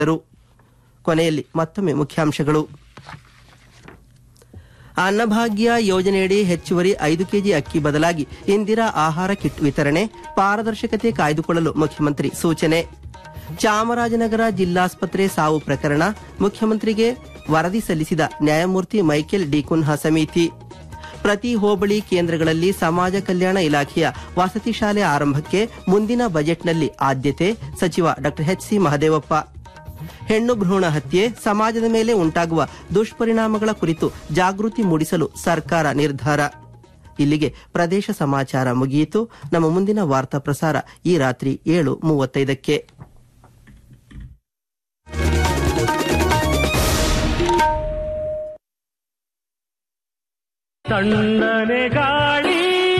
ರು. ಕೊನೆಯಲ್ಲಿ ಮತ್ತೊಮ್ಮೆ ಮುಖ್ಯಾಂಶಗಳು ಅನ್ನಭಾಗ್ಯ ಯೋಜನೆಯಡಿ ಹೆಚ್ಚುವರಿ ಐದು ಕೆಜಿ ಅಕ್ಕಿ ಬದಲಾಗಿ ಇಂದಿರಾ ಆಹಾರ ಕಿಟ್ ವಿತರಣೆ ಪಾರದರ್ಶಕತೆ ಕಾಯ್ದುಕೊಳ್ಳಲು ಮುಖ್ಯಮಂತ್ರಿ ಸೂಚನೆ ಚಾಮರಾಜನಗರ ಜಿಲ್ಲಾಸ್ಪತ್ರೆ ಸಾವು ಪ್ರಕರಣ ಮುಖ್ಯಮಂತ್ರಿಗೆ ವರದಿ ಸಲ್ಲಿಸಿದ ನ್ಯಾಯಮೂರ್ತಿ ಮೈಕೆಲ್ ಡಿಕುನ್ಹಾ ಸಮಿತಿ ಪ್ರತಿ ಹೋಬಳಿ ಕೇಂದ್ರಗಳಲ್ಲಿ ಸಮಾಜ ಕಲ್ಯಾಣ ಇಲಾಖೆಯ ವಸತಿ ಶಾಲೆ ಆರಂಭಕ್ಕೆ ಮುಂದಿನ ಬಜೆಟ್ನಲ್ಲಿ ಆದ್ಯತೆ ಸಚಿವ ಡಾ ಎಚ್ಸಿ ಮಹದೇವಪ್ಪ ಹೆಣ್ಣು ಭ್ರೂಣ ಹತ್ಯೆ ಸಮಾಜದ ಮೇಲೆ ಉಂಟಾಗುವ ದುಷ್ಪರಿಣಾಮಗಳ ಕುರಿತು ಜಾಗೃತಿ ಮೂಡಿಸಲು ಸರ್ಕಾರ ನಿರ್ಧಾರ ಇಲ್ಲಿಗೆ ಪ್ರದೇಶ ಸಮಾಚಾರ ಮುಗಿಯಿತು ನಮ್ಮ ಮುಂದಿನ ವಾರ್ತಾ ಪ್ರಸಾರ ಈ ರಾತ್ರಿ ಏಳು ಮೂವತ್ತೈದಕ್ಕೆ ತಣ್ಣನೆ ಗಾಳಿ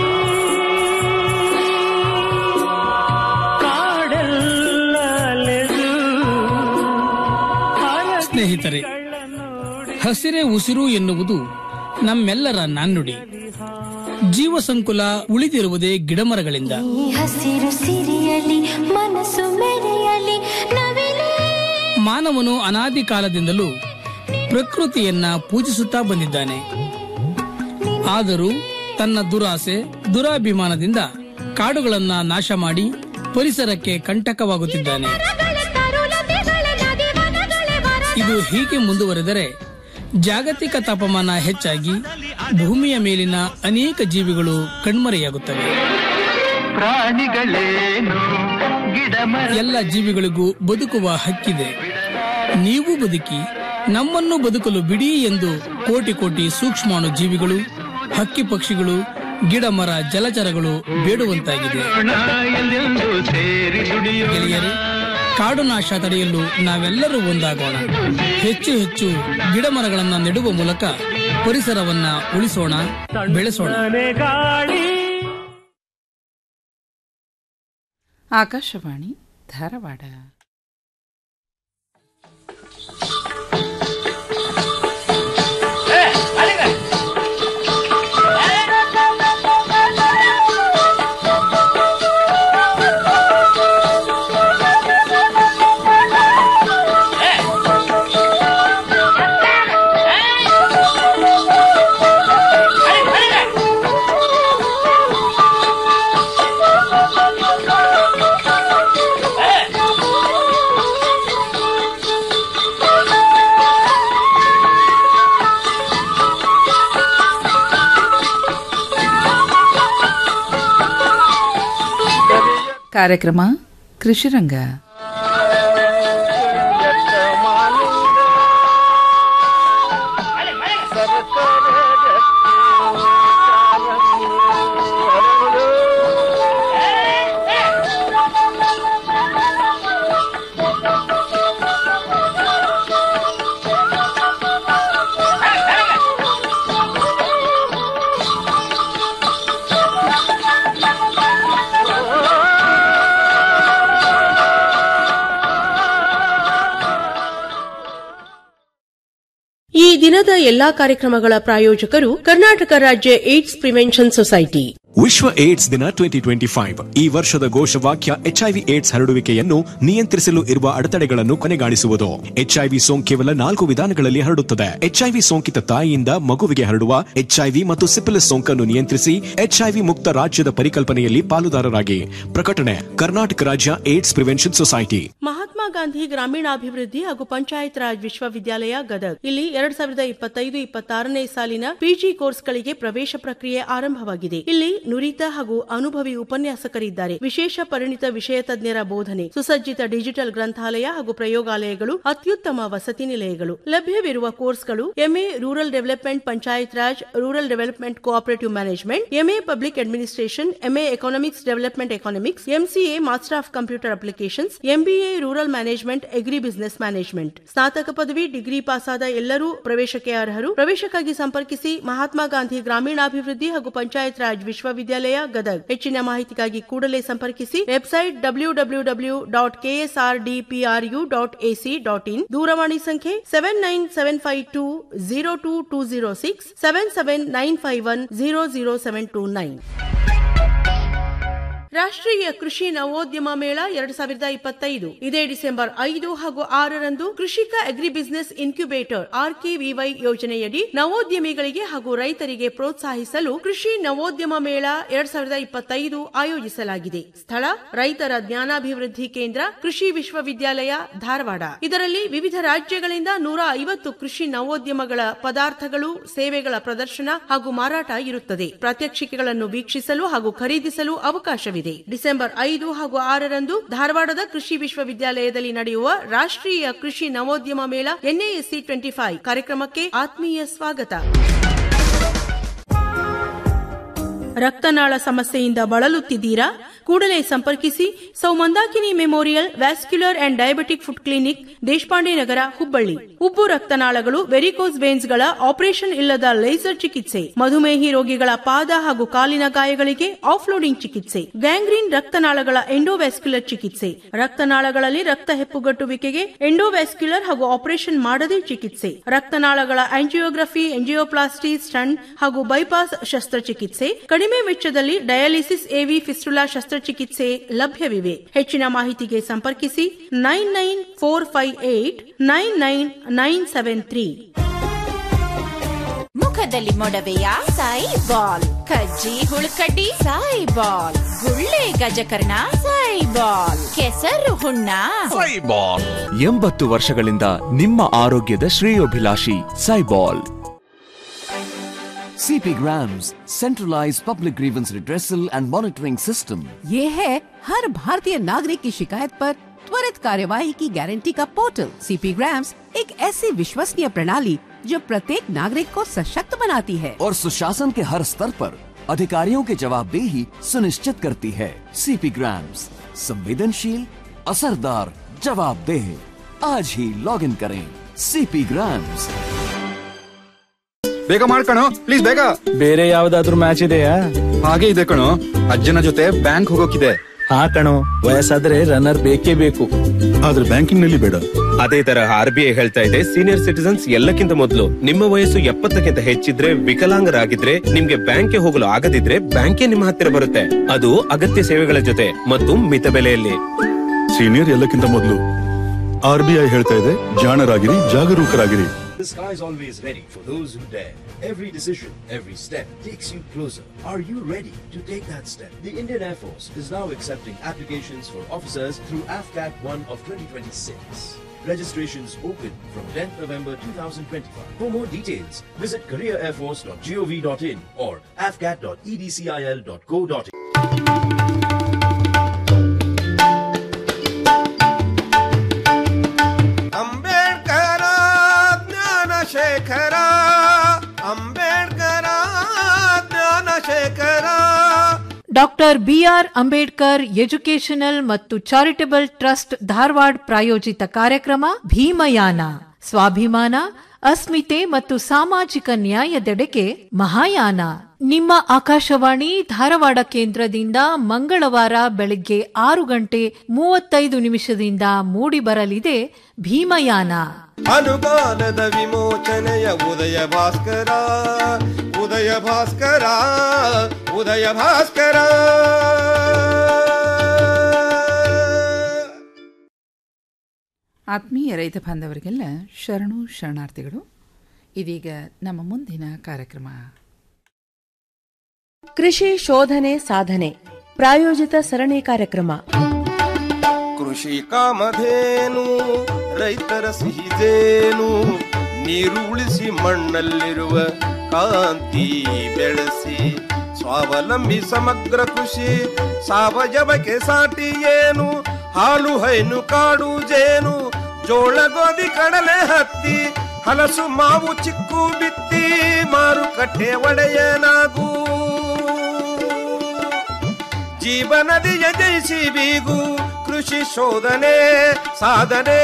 ಕಾಡೆಲ್ಲಲೆದು ಸ್ನೇಹಿತರೆ ಹಸಿರೇ ಉಸಿರು ಎನ್ನುವುದು ನಮ್ಮೆಲ್ಲರ ನಾಣ್ಣುಡಿ ಜೀವ ಸಂಕುಲ ಉಳಿದಿರುವುದೇ ಗಿಡಮರಗಳಿಂದ ಈ ಹಸಿರು ಸಿರಿಯಲಿ ಮನಸ್ಸು ಮೆರೆಯಲಿ ನವಿಲೇ ಮಾನವನು ಅನಾದಿ ಕಾಲದಿಂದಲೂ ಪ್ರಕೃತಿಯನ್ನ ಪೂಜಿಸುತ್ತಾ ಬಂದಿದ್ದಾನೆ ಆದರೂ ತನ್ನ ದುರಾಸೆ ದುರಾಭಿಮಾನದಿಂದ ಕಾಡುಗಳನ್ನ ನಾಶ ಮಾಡಿ ಪರಿಸರಕ್ಕೆ ಕಂಟಕವಾಗುತ್ತಿದ್ದಾನೆ ಇದು ಹೀಗೆ ಮುಂದುವರೆದರೆ ಜಾಗತಿಕ ತಾಪಮಾನ ಹೆಚ್ಚಾಗಿ ಭೂಮಿಯ ಮೇಲಿನ ಅನೇಕ ಜೀವಿಗಳು ಕಣ್ಮರೆಯಾಗುತ್ತವೆ ಪ್ರಾಣಿಗಳೇನು ಗಿಡಮರ ಎಲ್ಲ ಜೀವಿಗಳಿಗೂ ಬದುಕುವ ಹಕ್ಕಿದೆ ನೀವು ಬದುಕಿ ನಮ್ಮನ್ನು ಬದುಕಲು ಬಿಡಿ ಎಂದು ಕೋಟಿ ಕೋಟಿ ಸೂಕ್ಷ್ಮಾಣು ಜೀವಿಗಳು ಹಕ್ಕಿ ಪಕ್ಷಿಗಳು ಗಿಡ ಮರ ಜಲಚರಗಳು ಬೇಡುವಂತಾಗಿದೆ ಎಲ್ಲೆಂದು ಸೇರಿ ದುಡಿಯೋಣ ಗೆಳೆಯರೇ ಕಾಡು ನಾಶ ತಡೆಯಲು ನಾವೆಲ್ಲರೂ ಒಂದಾಗೋಣ ಹೆಚ್ಚು ಹೆಚ್ಚು ಗಿಡ ಮರಗಳನ್ನ ನೆಡುವ ಮೂಲಕ ಪರಿಸರವನ್ನ ಉಳಿಸೋಣ ಬೆಳೆಸೋಣ ತಣ್ಣನೆ ಗಾಳಿ ಆಕಾಶವಾಣಿ ಧಾರವಾಡ ಕಾರ್ಯಕ್ರಮ ಕೃಷಿರಂಗ ಈ ದಿನದ ಎಲ್ಲಾ ಕಾರ್ಯಕ್ರಮಗಳ ಪ್ರಾಯೋಜಕರು ಕರ್ನಾಟಕ ರಾಜ್ಯ ಏಡ್ಸ್ ಪ್ರಿವೆನ್ಷನ್ ಸೊಸೈಟಿ ವಿಶ್ವ ಏಡ್ಸ್ ದಿನ ಟ್ವೆಂಟಿ ಟ್ವೆಂಟಿ ಫೈವ್ ಈ ವರ್ಷದ ಘೋಷವಾಕ್ಯ ಎಚ್ಐವಿ ಏಡ್ಸ್ ಹರಡುವಿಕೆಯನ್ನು ನಿಯಂತ್ರಿಸಲು ಇರುವ ಅಡೆತಡೆಗಳನ್ನು ಕೊನೆಗಾಣಿಸುವುದು ಎಚ್ಐವಿ ಸೋಂಕು ಕೇವಲ ನಾಲ್ಕು ವಿಧಾನಗಳಲ್ಲಿ ಹರಡುತ್ತದೆ ಎಚ್ಐವಿ ಸೋಂಕಿತ ತಾಯಿಯಿಂದ ಮಗುವಿಗೆ ಹರಡುವ ಎಚ್ಐವಿ ಮತ್ತು ಸಿಪಿಲಿಸ್ ಸೋಂಕನ್ನು ನಿಯಂತ್ರಿಸಿ ಎಚ್ಐವಿ ಮುಕ್ತ ರಾಜ್ಯದ ಪರಿಕಲ್ಪನೆಯಲ್ಲಿ ಪಾಲುದಾರರಾಗಿ ಪ್ರಕಟಣೆ ಕರ್ನಾಟಕ ರಾಜ್ಯ AIDS prevention society Mahatma Gandhi ಗ್ರಾಮೀಣಾಭಿವೃದ್ಧಿ ಹಾಗೂ ಪಂಚಾಯತ್ ರಾಜ್ ವಿಶ್ವವಿದ್ಯಾಲಯ ಗದಗ್ ಇಲ್ಲಿ ಎರಡ್ ಸಾವಿರದ ಇಪ್ಪತ್ತೈದು ಇಪ್ಪತ್ತಾರನೇ ಸಾಲಿನ ಪಿಜಿ ಕೋರ್ಸ್ಗಳಿಗೆ ಪ್ರವೇಶ ಪ್ರಕ್ರಿಯೆ ಆರಂಭವಾಗಿದೆ ಇಲ್ಲಿ ನುರಿತ ಹಾಗೂ ಅನುಭವಿ ಉಪನ್ಯಾಸಕರಿದ್ದಾರೆ ವಿಶೇಷ ಪರಿಣಿತ ವಿಷಯ ತಜ್ಞರ ಬೋಧನೆ ಸುಸಜ್ಜಿತ ಡಿಜಿಟಲ್ ಗ್ರಂಥಾಲಯ ಹಾಗೂ ಪ್ರಯೋಗಾಲಯಗಳು ಅತ್ಯುತ್ತಮ ವಸತಿ ನಿಲಯಗಳು ಲಭ್ಯವಿರುವ ಕೋರ್ಸ್ಗಳು MA rural development panchayat Raj rural development cooperative management MA public administration MA economics development economics MCA master of computer applications MBA rural management agri business management ಸ್ನಾತಕ ಪದವಿ ಡಿಗ್ರಿ ಪಾಸಾದ ಎಲ್ಲರೂ ಪ್ರವೇಶಕ್ಕೆ ಅರ್ಹರು ಪ್ರವೇಶಕ್ಕಾಗಿ ಸಂಪರ್ಕಿಸಿ ಮಹಾತ್ಮ ಗಾಂಧಿ ಗ್ರಾಮೀಣಾಭಿವೃದ್ಧಿ ಹಾಗೂ ಪಂಚಾಯತ್ ರಾಜ್ ವಿಶ್ವವಿದ್ಯಾಲಯ ಗದಗ್ ಹೆಚ್ಚಿನ ಮಾಹಿತಿಗಾಗಿ ಕೂಡಲೇ ಸಂಪರ್ಕಿಸಿ website W W W dot KSR DPRU dot AC dot in ದೂರವಾಣಿ ಸಂಖ್ಯೆ seven nine seven five two zero two two zero six seven seven nine five one zero zero seven two nine ರಾಷ್ಟ್ರೀಯ ಕೃಷಿ ನವೋದ್ಯಮ ಮೇಳ ಎರಡ್ ಸಾವಿರದ ಇಪ್ಪತ್ತೈದು ಇದೇ ಡಿಸೆಂಬರ್ ಐದು ಹಾಗೂ ಆರರಂದು ಕೃಷಿಕ ಅಗ್ರಿ ಬಿಸಿನೆಸ್ ಇನ್ಕ್ಯುಬೇಟರ್ ಆರ್ಕೆವಿವೈ ಯೋಜನೆಯಡಿ ನವೋದ್ಯಮಿಗಳಿಗೆ ಹಾಗೂ ರೈತರಿಗೆ ಪ್ರೋತ್ಸಾಹಿಸಲು ಕೃಷಿ ನವೋದ್ಯಮ ಮೇಳ ಎರಡ್ ಸಾವಿರದ ಇಪ್ಪತ್ತೈದು ಆಯೋಜಿಸಲಾಗಿದೆ ಸ್ಥಳ ರೈತರ ಜ್ಞಾನಾಭಿವೃದ್ಧಿ ಕೇಂದ್ರ ಕೃಷಿ ವಿಶ್ವವಿದ್ಯಾಲಯ ಧಾರವಾಡ ಇದರಲ್ಲಿ ವಿವಿಧ ರಾಜ್ಯಗಳಿಂದ ನೂರ ಐವತ್ತು ಕೃಷಿ ನವೋದ್ಯಮಗಳ ಪದಾರ್ಥಗಳು ಸೇವೆಗಳ ಪ್ರದರ್ಶನ ಹಾಗೂ ಮಾರಾಟ ಇರುತ್ತದೆ ಪ್ರಾತ್ಯಕ್ಷಿಕೆಗಳನ್ನು ವೀಕ್ಷಿಸಲು ಹಾಗೂ ಖರೀದಿಸಲು ಅವಕಾಶವಿದೆ ಡಿಸೆಂಬರ್ ಐದು ಹಾಗೂ ಆರರಂದು ಧಾರವಾಡದ ಕೃಷಿ ವಿಶ್ವವಿದ್ಯಾಲಯದಲ್ಲಿ ನಡೆಯುವ ರಾಷ್ಟ್ರೀಯ ಕೃಷಿ ನವೋದ್ಯಮ ಮೇಳ ಎನ್ಎಎಸ್ಸಿ ಟ್ವೆಂಟಿ ಫೈವ್ ಕಾರ್ಯಕ್ರಮಕ್ಕೆ ಆತ್ಮೀಯ ಸ್ವಾಗತ ರಕ್ತನಾಳ ಸಮಸ್ಯೆಯಿಂದ ಬಳಲುತ್ತಿದ್ದೀರಾ ಕೂಡಲೇ ಸಂಪರ್ಕಿಸಿ ಸೌ Mandakini memorial vascular and diabetic food clinic Deshpande Nagar Hubballi ಉಬ್ಬು ರಕ್ತನಾಳಗಳು ವೆರಿಕೋಸ್ ವೇನ್ಸ್ಗಳ ಆಪರೇಷನ್ ಇಲ್ಲದ ಲೇಸರ್ ಚಿಕಿತ್ಸೆ ಮಧುಮೇಹಿ ರೋಗಿಗಳ ಪಾದ ಹಾಗೂ ಕಾಲಿನ ಗಾಯಗಳಿಗೆ ಆಫ್ಲೋಡಿಂಗ್ ಚಿಕಿತ್ಸೆ ಗ್ಯಾಂಗ್ರೀನ್ ರಕ್ತನಾಳಗಳ ಎಂಡೋವ್ಯಾಸ್ಕ್ಯುಲರ್ ಚಿಕಿತ್ಸೆ ರಕ್ತನಾಳಗಳಲ್ಲಿ ರಕ್ತ ಹೆಪ್ಪುಗಟ್ಟುವಿಕೆಗೆ ಎಂಡೋವ್ಯಾಸ್ಕ್ಯುಲರ್ ಹಾಗೂ ಆಪರೇಷನ್ ಮಾಡದೆ ಚಿಕಿತ್ಸೆ ರಕ್ತನಾಳಗಳ ಆಂಜಿಯೋಗ್ರಫಿ ಎಂಜಿಯೋಪ್ಲಾಸ್ಟಿ ಸ್ಟಂಟ್ ಹಾಗೂ ಬೈಪಾಸ್ ಶಸ್ತ್ರಚಿಕಿತ್ಸೆ ಕಡಿಮೆ ವೆಚ್ಚದಲ್ಲಿ ಡಯಾಲಿಸಿಸ್ ಎವಿ ಫಿಸ್ಟುಲಾ ಶಸ್ತ್ರಚಿಕಿತ್ಸೆ ಲಭ್ಯವಿವೆ ಹೆಚ್ಚಿನ ಮಾಹಿತಿಗೆ ಸಂಪರ್ಕಿಸಿ nine nine four five eight nine nine nine seven three ಮುಖದಲ್ಲಿ ಮೊಡವೆಯ ಸಾಯಿ ಬಾಲ್ ಕಜ್ಜಿ ಹುಳುಕಡ್ಡಿ ಸಾಯಿ ಬಾಲ್ ಗುಳ್ಳೆ ಗಜಕರ್ಣ ಸಾಯಿ ಬಾಲ್ ಕೆಸರು ಹುಣ್ಣ ಸೈಬಾಲ್ ಎಂಬತ್ತು ವರ್ಷಗಳಿಂದ ನಿಮ್ಮ ಆರೋಗ್ಯದ ಶ್ರೇಯೋಭಿಲಾಷಿ ಸೈಬಾಲ್ CP Grams, centralized public grievance redressal and monitoring system. ये है हर भारतीय नागरिक की शिकायत पर त्वरित कार्यवाही की गारंटी का पोर्टल सीपी ग्राम्स एक ऐसी विश्वसनीय प्रणाली जो प्रत्येक नागरिक को सशक्त बनाती है और सुशासन के हर स्तर पर अधिकारियों की जवाबदेही सुनिश्चित करती है सीपी ग्राम्स संवेदनशील असरदार जवाबदेह आज ही लॉग इन करें सीपी ग्राम्स ಬೇಗ ಮಾಡ್ಕಣೋ ಪ್ಲೀಸ್ ಬೇಗ ಬೇರೆ ಯಾವ್ದಾದ್ರು ಮ್ಯಾಚ್ ಇದೆಯಾ ಹಾಗೆ ಇದೆ ಕಣೋ ಅಜ್ಜನ ಜೊತೆ ಬ್ಯಾಂಕ್ ಹೋಗೋಕಿದೆ ಹಾ ಕಣೋ ವಯಸ್ಸಾದ್ರೆ ರನ್ನರ್ ಬೇಕೇ ಬೇಕು ಆದ್ರೆ ಬ್ಯಾಂಕಿಂಗ್ ನಲ್ಲಿ ಬೇಡ ಅದೇ ತರ ಆರ್ ಬಿ ಐ ಹೇಳ್ತಾ ಇದೆ ಸೀನಿಯರ್ ಸಿಟಿಸನ್ಸ್ ಎಲ್ಲಕ್ಕಿಂತ ಮೊದಲು ನಿಮ್ಮ ವಯಸ್ಸು ಎಪ್ಪತ್ತಕ್ಕಿಂತ ಹೆಚ್ಚಿದ್ರೆ ವಿಕಲಾಂಗರಾಗಿದ್ರೆ ನಿಮ್ಗೆ ಬ್ಯಾಂಕ್ಗೆ ಹೋಗಲು ಆಗದಿದ್ರೆ ಬ್ಯಾಂಕೇ ನಿಮ್ಮ ಹತ್ತಿರ ಬರುತ್ತೆ ಅದು ಅಗತ್ಯ ಸೇವೆಗಳ ಜೊತೆ ಮತ್ತು ಮಿತ ಬೆಲೆಯಲ್ಲಿ ಸೀನಿಯರ್ ಎಲ್ಲಕ್ಕಿಂತ ಮೊದಲು ಆರ್ ಬಿ ಐ ಹೇಳ್ತಾ ಇದೆ ಜಾಣರಾಗಿರಿ ಜಾಗರೂಕರಾಗಿರಿ The sky is always ready for those who dare. Every decision, every step takes you closer. Are you ready to take that step? The Indian Air Force is now accepting applications for officers through AFCAT 1 of 2026. Registrations open from 10th November 2025. For more details, visit careerairforce.gov.in or afcat.edcil.co.in. Ambedkar Jnanashekhara Ambedkar Jnanashekhara doctor B R Ambedkar educational ಮತ್ತು charitable trust Dharwad ಪ್ರಾಯೋಜಿತ ಕಾರ್ಯಕ್ರಮ ಭೀಮಯಾನ ಸ್ವಾಭಿಮಾನ ಅಸ್ಮಿತೆ ಮತ್ತು ಸಾಮಾಜಿಕ ನ್ಯಾಯದೆಡೆಗೆ ಮಹಾಯಾನ ನಿಮ್ಮ ಆಕಾಶವಾಣಿ ಧಾರವಾಡ ಕೇಂದ್ರದಿಂದ ಮಂಗಳವಾರ ಬೆಳಗ್ಗೆ ಆರು ಗಂಟೆ ಮೂವತ್ತೈದು ನಿಮಿಷದಿಂದ ಮೂಡಿಬರಲಿದೆ ಭೀಮಯಾನ ಅನುದಾನದ ವಿಮೋಚನೆಯ ಉದಯ ಭಾಸ್ಕರ ಉದಯ ಭಾಸ್ಕರ ಉದಯ ಭಾಸ್ಕರ ಆತ್ಮೀಯ ರೈತ ಬಾಂಧವರಿಗೆಲ್ಲ ಶರಣು ಶರಣಾರ್ಥಿಗಳು ಇದೀಗ ನಮ್ಮ ಮುಂದಿನ ಕಾರ್ಯಕ್ರಮ ಕೃಷಿ ಶೋಧನೆ ಸಾಧನೆ ಪ್ರಾಯೋಜಿತ ಸರಣಿ ಕಾರ್ಯಕ್ರಮ ಕೃಷಿ ಕಾಮಧೇನು ರೈತರ ಸಿಹಿದೇನು ನೀರು ಉಳಿಸಿ ಮಣ್ಣಲ್ಲಿರುವ ಕಾಂತಿ ಬೆಳೆಸಿ ಸ್ವಾವಲಂಬಿ ಸಮಗ್ರ ಕೃಷಿ ಸಾವಯವಕ್ಕೆ ಸಾಟಿ ಏನು ಹಾಲು ಹೈನು ಕಾಡು ಜೇನು ಜೋಳ ಗೋಧಿ ಕಡಲೆ ಹತ್ತಿ ಹಲಸು ಮಾವು ಚಿಕ್ಕು ಬಿತ್ತಿ ಮಾರುಕಟ್ಟೆ ಒಡೆಯನಾಗೂ ಜೀವನದಿಯ ಜಯಿಸಿ ಬೀಗು ಕೃಷಿ ಶೋಧನೆ ಸಾಧನೆ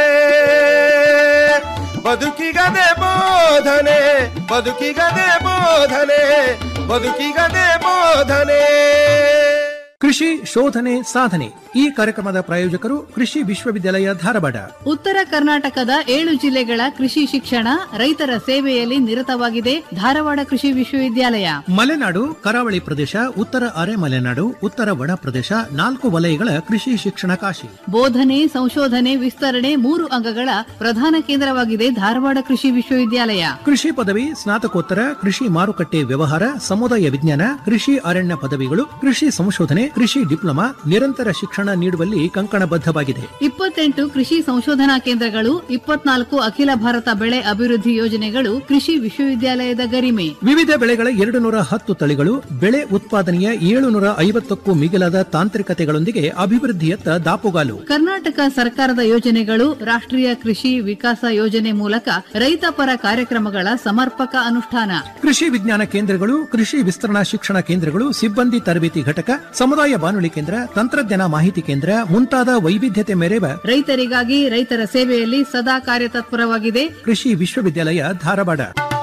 ಬದುಕಿಗದೆ ಬೋಧನೆ ಬದುಕಿಗದೆ ಬೋಧನೆ ಬದುಕಿಗದೆ ಬೋಧನೆ ಕೃಷಿ ಶೋಧನೆ ಸಾಧನೆ ಈ ಕಾರ್ಯಕ್ರಮದ ಪ್ರಾಯೋಜಕರು ಕೃಷಿ ವಿಶ್ವವಿದ್ಯಾಲಯ ಧಾರವಾಡ ಉತ್ತರ ಕರ್ನಾಟಕದ ಏಳು ಜಿಲ್ಲೆಗಳ ಕೃಷಿ ಶಿಕ್ಷಣ ರೈತರ ಸೇವೆಯಲ್ಲಿ ನಿರತವಾಗಿದೆ ಧಾರವಾಡ ಕೃಷಿ ವಿಶ್ವವಿದ್ಯಾಲಯ ಮಲೆನಾಡು ಕರಾವಳಿ ಪ್ರದೇಶ ಉತ್ತರ ಅರೆ ಮಲೆನಾಡು ಉತ್ತರ ಒಣ ಪ್ರದೇಶ ನಾಲ್ಕು ವಲಯಗಳ ಕೃಷಿ ಶಿಕ್ಷಣ ಕಾಶಿ ಬೋಧನೆ ಸಂಶೋಧನೆ ವಿಸ್ತರಣೆ ಮೂರು ಅಂಗಗಳ ಪ್ರಧಾನ ಕೇಂದ್ರವಾಗಿದೆ ಧಾರವಾಡ ಕೃಷಿ ವಿಶ್ವವಿದ್ಯಾಲಯ ಕೃಷಿ ಪದವಿ ಸ್ನಾತಕೋತ್ತರ ಕೃಷಿ ಮಾರುಕಟ್ಟೆ ವ್ಯವಹಾರ ಸಮುದಾಯ ವಿಜ್ಞಾನ ಕೃಷಿ ಅರಣ್ಯ ಪದವಿಗಳು ಕೃಷಿ ಸಂಶೋಧನೆ ಕೃಷಿ ಡಿಪ್ಲೊಮಾ ನಿರಂತರ ಶಿಕ್ಷಣ ನೀಡುವಲ್ಲಿ ಕಂಕಣಬದ್ಧವಾಗಿದೆ ಇಪ್ಪತ್ತೆಂಟು ಕೃಷಿ ಸಂಶೋಧನಾ ಕೇಂದ್ರಗಳು ಇಪ್ಪತ್ನಾಲ್ಕು ಅಖಿಲ ಭಾರತ ಬೆಳೆ ಅಭಿವೃದ್ಧಿ ಯೋಜನೆಗಳು ಕೃಷಿ ವಿಶ್ವವಿದ್ಯಾಲಯದ ಗರಿಮೆ ವಿವಿಧ ಬೆಳೆಗಳ ಎರಡು ನೂರ ಹತ್ತು ತಳಿಗಳು ಬೆಳೆ ಉತ್ಪಾದನೆಯ ಏಳುನೂರ ಐವತ್ತಕ್ಕೂ ಮಿಗಿಲಾದ ತಾಂತ್ರಿಕತೆಗಳೊಂದಿಗೆ ಅಭಿವೃದ್ಧಿಯತ್ತ ದಾಪುಗಾಲು ಕರ್ನಾಟಕ ಸರ್ಕಾರದ ಯೋಜನೆಗಳು ರಾಷ್ಟ್ರೀಯ ಕೃಷಿ ವಿಕಾಸ ಯೋಜನೆ ಮೂಲಕ ರೈತ ಪರ ಕಾರ್ಯಕ್ರಮಗಳ ಸಮರ್ಪಕ ಅನುಷ್ಠಾನ ಕೃಷಿ ವಿಜ್ಞಾನ ಕೇಂದ್ರಗಳು ಕೃಷಿ ವಿಸ್ತರಣಾ ಶಿಕ್ಷಣ ಕೇಂದ್ರಗಳು ಸಿಬ್ಬಂದಿ ತರಬೇತಿ ಘಟಕ ಸಮುದಾಯ ಬಾನುಲಿ ಕೇಂದ್ರ ತಂತ್ರಜ್ಞಾನ ಮಾಹಿತಿ ಕೇಂದ್ರ ಮುಂತಾದ ವೈವಿಧ್ಯತೆ ಮೆರೆವ ರೈತರಿಗಾಗಿ ರೈತರ ಸೇವೆಯಲ್ಲಿ ಸದಾ ಕಾರ್ಯತತ್ಪರವಾಗಿದೆ ಕೃಷಿ ವಿಶ್ವವಿದ್ಯಾಲಯ ಧಾರವಾಡ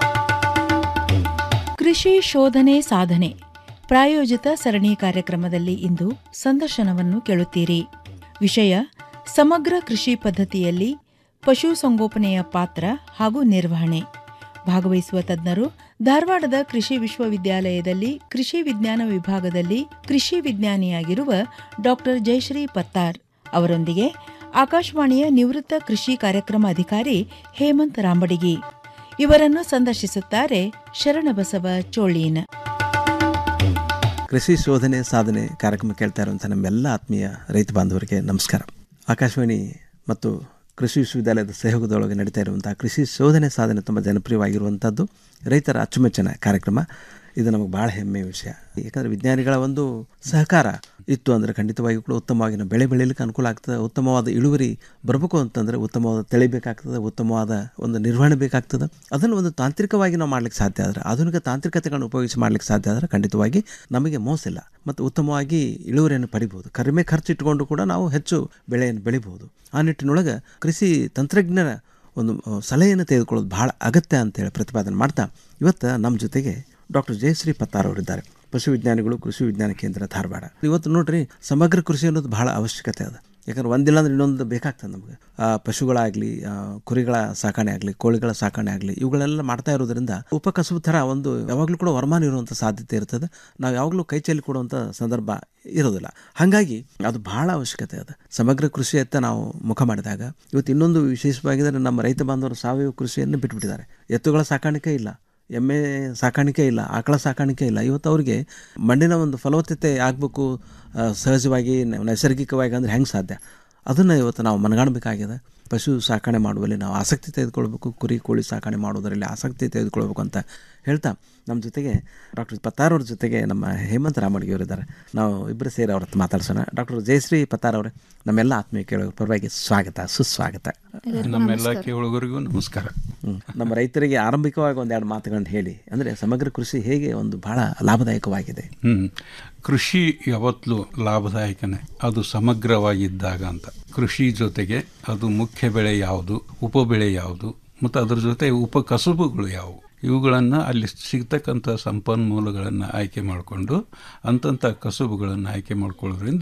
ಕೃಷಿ ಶೋಧನೆ ಸಾಧನೆ ಪ್ರಾಯೋಜಿತ ಸರಣಿ ಕಾರ್ಯಕ್ರಮದಲ್ಲಿ ಇಂದು ಸಂದರ್ಶನವನ್ನು ಕೇಳುತ್ತೀರಿ ವಿಷಯ ಸಮಗ್ರ ಕೃಷಿ ಪದ್ಧತಿಯಲ್ಲಿ ಪಶುಸಂಗೋಪನೆಯ ಪಾತ್ರ ಹಾಗೂ ನಿರ್ವಹಣೆ ಭಾಗವಹಿಸುವ ತಜ್ಞರು ಧಾರವಾಡದ ಕೃಷಿ ವಿಶ್ವವಿದ್ಯಾಲಯದಲ್ಲಿ ಕೃಷಿ ವಿಜ್ಞಾನ ವಿಭಾಗದಲ್ಲಿ ಕೃಷಿ ವಿಜ್ಞಾನಿಯಾಗಿರುವ ಡಾಕ್ಟರ್ ಜಯಶ್ರೀ ಪತ್ತಾರ್ ಅವರೊಂದಿಗೆ ಆಕಾಶವಾಣಿಯ ನಿವೃತ್ತ ಕೃಷಿ ಕಾರ್ಯಕ್ರಮ ಅಧಿಕಾರಿ ಹೇಮಂತ್ ರಾಂಬಡಿಗಿ ಇವರನ್ನು ಸಂದರ್ಶಿಸುತ್ತಾರೆ ಶರಣಬಸವ ಚೋಳೀನ್ ಕೃಷಿ ಶೋಧನೆ ಸಾಧನೆ ಕಾರ್ಯಕ್ರಮ ಕೇಳ್ತಾ ಇರುವಂಥ ನಮ್ಮೆಲ್ಲ ಆತ್ಮೀಯ ರೈತ ಬಾಂಧವರಿಗೆ ನಮಸ್ಕಾರ ಆಕಾಶವಾಣಿ ಮತ್ತು ಕೃಷಿ ವಿಶ್ವವಿದ್ಯಾಲಯದ ಸಹಯೋಗದೊಳಗೆ ನಡೀತಾ ಇರುವಂಥ ಕೃಷಿ ಶೋಧನೆ ಸಾಧನೆ ತುಂಬ ಜನಪ್ರಿಯವಾಗಿರುವಂಥದ್ದು ರೈತರ ಅಚ್ಚುಮೆಚ್ಚಿನ ಕಾರ್ಯಕ್ರಮ ಇದು ನಮಗೆ ಭಾಳ ಹೆಮ್ಮೆಯ ವಿಷಯ ಯಾಕಂದರೆ ವಿಜ್ಞಾನಿಗಳ ಒಂದು ಸಹಕಾರ ಇತ್ತು ಅಂದರೆ ಖಂಡಿತವಾಗಿಯೂ ಕೂಡ ಉತ್ತಮವಾಗಿ ನಾವು ಬೆಳೆ ಬೆಳೀಲಿಕ್ಕೆ ಅನುಕೂಲ ಆಗ್ತದೆ ಉತ್ತಮವಾದ ಇಳುವರಿ ಬರಬೇಕು ಅಂತಂದರೆ ಉತ್ತಮವಾದ ತಳಿ ಬೇಕಾಗ್ತದೆ ಉತ್ತಮವಾದ ಒಂದು ನಿರ್ವಹಣೆ ಬೇಕಾಗ್ತದೆ ಅದನ್ನು ಒಂದು ತಾಂತ್ರಿಕವಾಗಿ ನಾವು ಮಾಡ್ಲಿಕ್ಕೆ ಸಾಧ್ಯ ಆದರೆ ಆಧುನಿಕ ತಾಂತ್ರಿಕತೆಗಳನ್ನು ಉಪಯೋಗಿಸಿ ಮಾಡ್ಲಿಕ್ಕೆ ಸಾಧ್ಯ ಆದರೆ ಖಂಡಿತವಾಗಿ ನಮಗೆ ಮೋಸ ಇಲ್ಲ ಮತ್ತು ಉತ್ತಮವಾಗಿ ಇಳುವರಿಯನ್ನು ಪಡಿಬೋದು ಕಡಿಮೆ ಖರ್ಚು ಇಟ್ಟುಕೊಂಡು ಕೂಡ ನಾವು ಹೆಚ್ಚು ಬೆಳೆಯನ್ನು ಬೆಳಿಬೋದು ಆ ನಿಟ್ಟಿನೊಳಗೆ ಕೃಷಿ ತಂತ್ರಜ್ಞರ ಒಂದು ಅಹ್, ಸಲಹೆಯನ್ನು ತೆಗೆದುಕೊಳ್ಳೋದು ಭಾಳ ಅಗತ್ಯ ಅಂತೇಳಿ ಪ್ರತಿಪಾದನೆ ಮಾಡ್ತಾ ಇವತ್ತು ನಮ್ಮ ಜೊತೆಗೆ ಡಾಕ್ಟರ್ ಜಯಶ್ರೀ ಪತ್ತಾರ್ ಅವರಿದ್ದಾರೆ ಪಶು ವಿಜ್ಞಾನಿಗಳು ಕೃಷಿ ವಿಜ್ಞಾನ ಕೇಂದ್ರ ಧಾರವಾಡ ಇವತ್ತು ನೋಡ್ರಿ ಸಮಗ್ರ ಕೃಷಿ ಅನ್ನೋದು ಬಹಳ ಅವಶ್ಯಕತೆ ಅದ ಯಾಕಂದ್ರೆ ಒಂದಿಲ್ಲ ಅಂದ್ರೆ ಇನ್ನೊಂದು ಬೇಕಾಗ್ತದೆ ನಮಗೆ ಆ, ಪಶುಗಳಾಗಲಿ ಆ, ಕುರಿಗಳ ಸಾಕಣೆ ಆಗಲಿ ಕೋಳಿಗಳ ಸಾಕಣೆ ಆಗಲಿ ಇವುಗಳೆಲ್ಲ ಮಾಡ್ತಾ ಇರೋದ್ರಿಂದ ಉಪಕಸಬು ಥರ ಒಂದು ಯಾವಾಗಲೂ ಕೂಡ ವರಮಾನ ಇರುವಂಥ ಸಾಧ್ಯತೆ ಇರ್ತದೆ ನಾವು ಯಾವಾಗಲೂ ಕೈ ಚೆಲ್ಲಿ ಕೊಡುವಂಥ ಸಂದರ್ಭ ಇರೋದಿಲ್ಲ ಹಾಗಾಗಿ ಅದು ಬಹಳ ಅವಶ್ಯಕತೆ ಅದ ಸಮಗ್ರ ಕೃಷಿಯತ್ತ ನಾವು ಮುಖ ಮಾಡಿದಾಗ ಇವತ್ತು ಇನ್ನೊಂದು ವಿಶೇಷವಾಗಿದ್ದರೆ ನಮ್ಮ ರೈತ ಬಾಂಧವರು ಸಾವಯವ ಕೃಷಿಯನ್ನು ಬಿಟ್ಬಿಟ್ಟಿದ್ದಾರೆ ಎತ್ತುಗಳ ಸಾಕಾಣಿಕೆ ಇಲ್ಲ ಎಮ್ಮೆ ಸಾಕಾಣಿಕೆ ಇಲ್ಲ ಆಕಳ ಸಾಕಾಣಿಕೆ ಇಲ್ಲ ಇವತ್ತು ಅವರಿಗೆ ಮಣ್ಣಿನ ಒಂದು ಫಲವತ್ತತೆ ಆಗಬೇಕು ಸಹಜವಾಗಿ ನ- ನೈಸರ್ಗಿಕವಾಗಿ ಅಂದರೆ ಹೆಂಗೆ ಸಾಧ್ಯ ಅದನ್ನು ಇವತ್ತು ನಾವು ಮನಗಾಣಬೇಕಾಗಿದೆ ಪಶು ಸಾಕಣೆ ಮಾಡುವಲ್ಲಿ ನಾವು ಆಸಕ್ತಿ ತೆಗೆದುಕೊಳ್ಬೇಕು ಕುರಿ ಕೋಳಿ ಸಾಕಣೆ ಮಾಡೋದರಲ್ಲಿ ಆಸಕ್ತಿ ತೆಗೆದುಕೊಳ್ಬೇಕು ಅಂತ ಹೇಳ್ತಾ ನಮ್ಮ ಜೊತೆಗೆ ಡಾಕ್ಟರ್ ಪತ್ತಾರ್ ಅವ್ರ ಜೊತೆಗೆ ನಮ್ಮ ಹೇಮಂತ್ ರಾಮಡಿಗೆ ಅವರಿದ್ದಾರೆ ನಾವು ಇಬ್ಬರು ಸೇರಿ ಅವ್ರ ಹತ್ರ ಮಾತಾಡ್ಸೋಣ ಡಾಕ್ಟರ್ ಜಯಶ್ರೀ ಪತ್ತಾರ್ ಅವರೇ ನಮ್ಮೆಲ್ಲ ಆತ್ಮೀಯ ಕೇಳೋರ ಪರವಾಗಿ ಸ್ವಾಗತ ಸುಸ್ವಾಗತ ನಮ್ಮೆಲ್ಲ ಕೇಳುಗರಿಗೂ ನಮಸ್ಕಾರ ಹ್ಮ್. ನಮ್ಮ ರೈತರಿಗೆ ಆರಂಭಿಕವಾಗಿ ಒಂದೆರಡು ಮಾತುಗಳನ್ನು ಹೇಳಿ ಅಂದರೆ ಸಮಗ್ರ ಕೃಷಿ ಹೇಗೆ ಒಂದು ಬಹಳ ಲಾಭದಾಯಕವಾಗಿದೆ ಹ್ಮ್ ಕೃಷಿ ಯಾವತ್ತಲೂ ಲಾಭದಾಯಕನೇ ಅದು ಸಮಗ್ರವಾಗಿದ್ದಾಗ ಅಂತ ಕೃಷಿ ಜೊತೆಗೆ ಅದು ಮುಖ್ಯ ಬೆಳೆ ಯಾವುದು ಉಪ ಬೆಳೆ ಯಾವುದು ಮತ್ತು ಅದ್ರ ಜೊತೆ ಉಪ ಕಸುಬುಗಳು ಯಾವುವು ಇವುಗಳನ್ನು ಅಲ್ಲಿ ಸಿಗ್ತಕ್ಕಂಥ ಸಂಪನ್ಮೂಲಗಳನ್ನು ಆಯ್ಕೆ ಮಾಡಿಕೊಂಡು ಅಂತಂಥ ಕಸುಬುಗಳನ್ನು ಆಯ್ಕೆ ಮಾಡ್ಕೊಳ್ಳೋದ್ರಿಂದ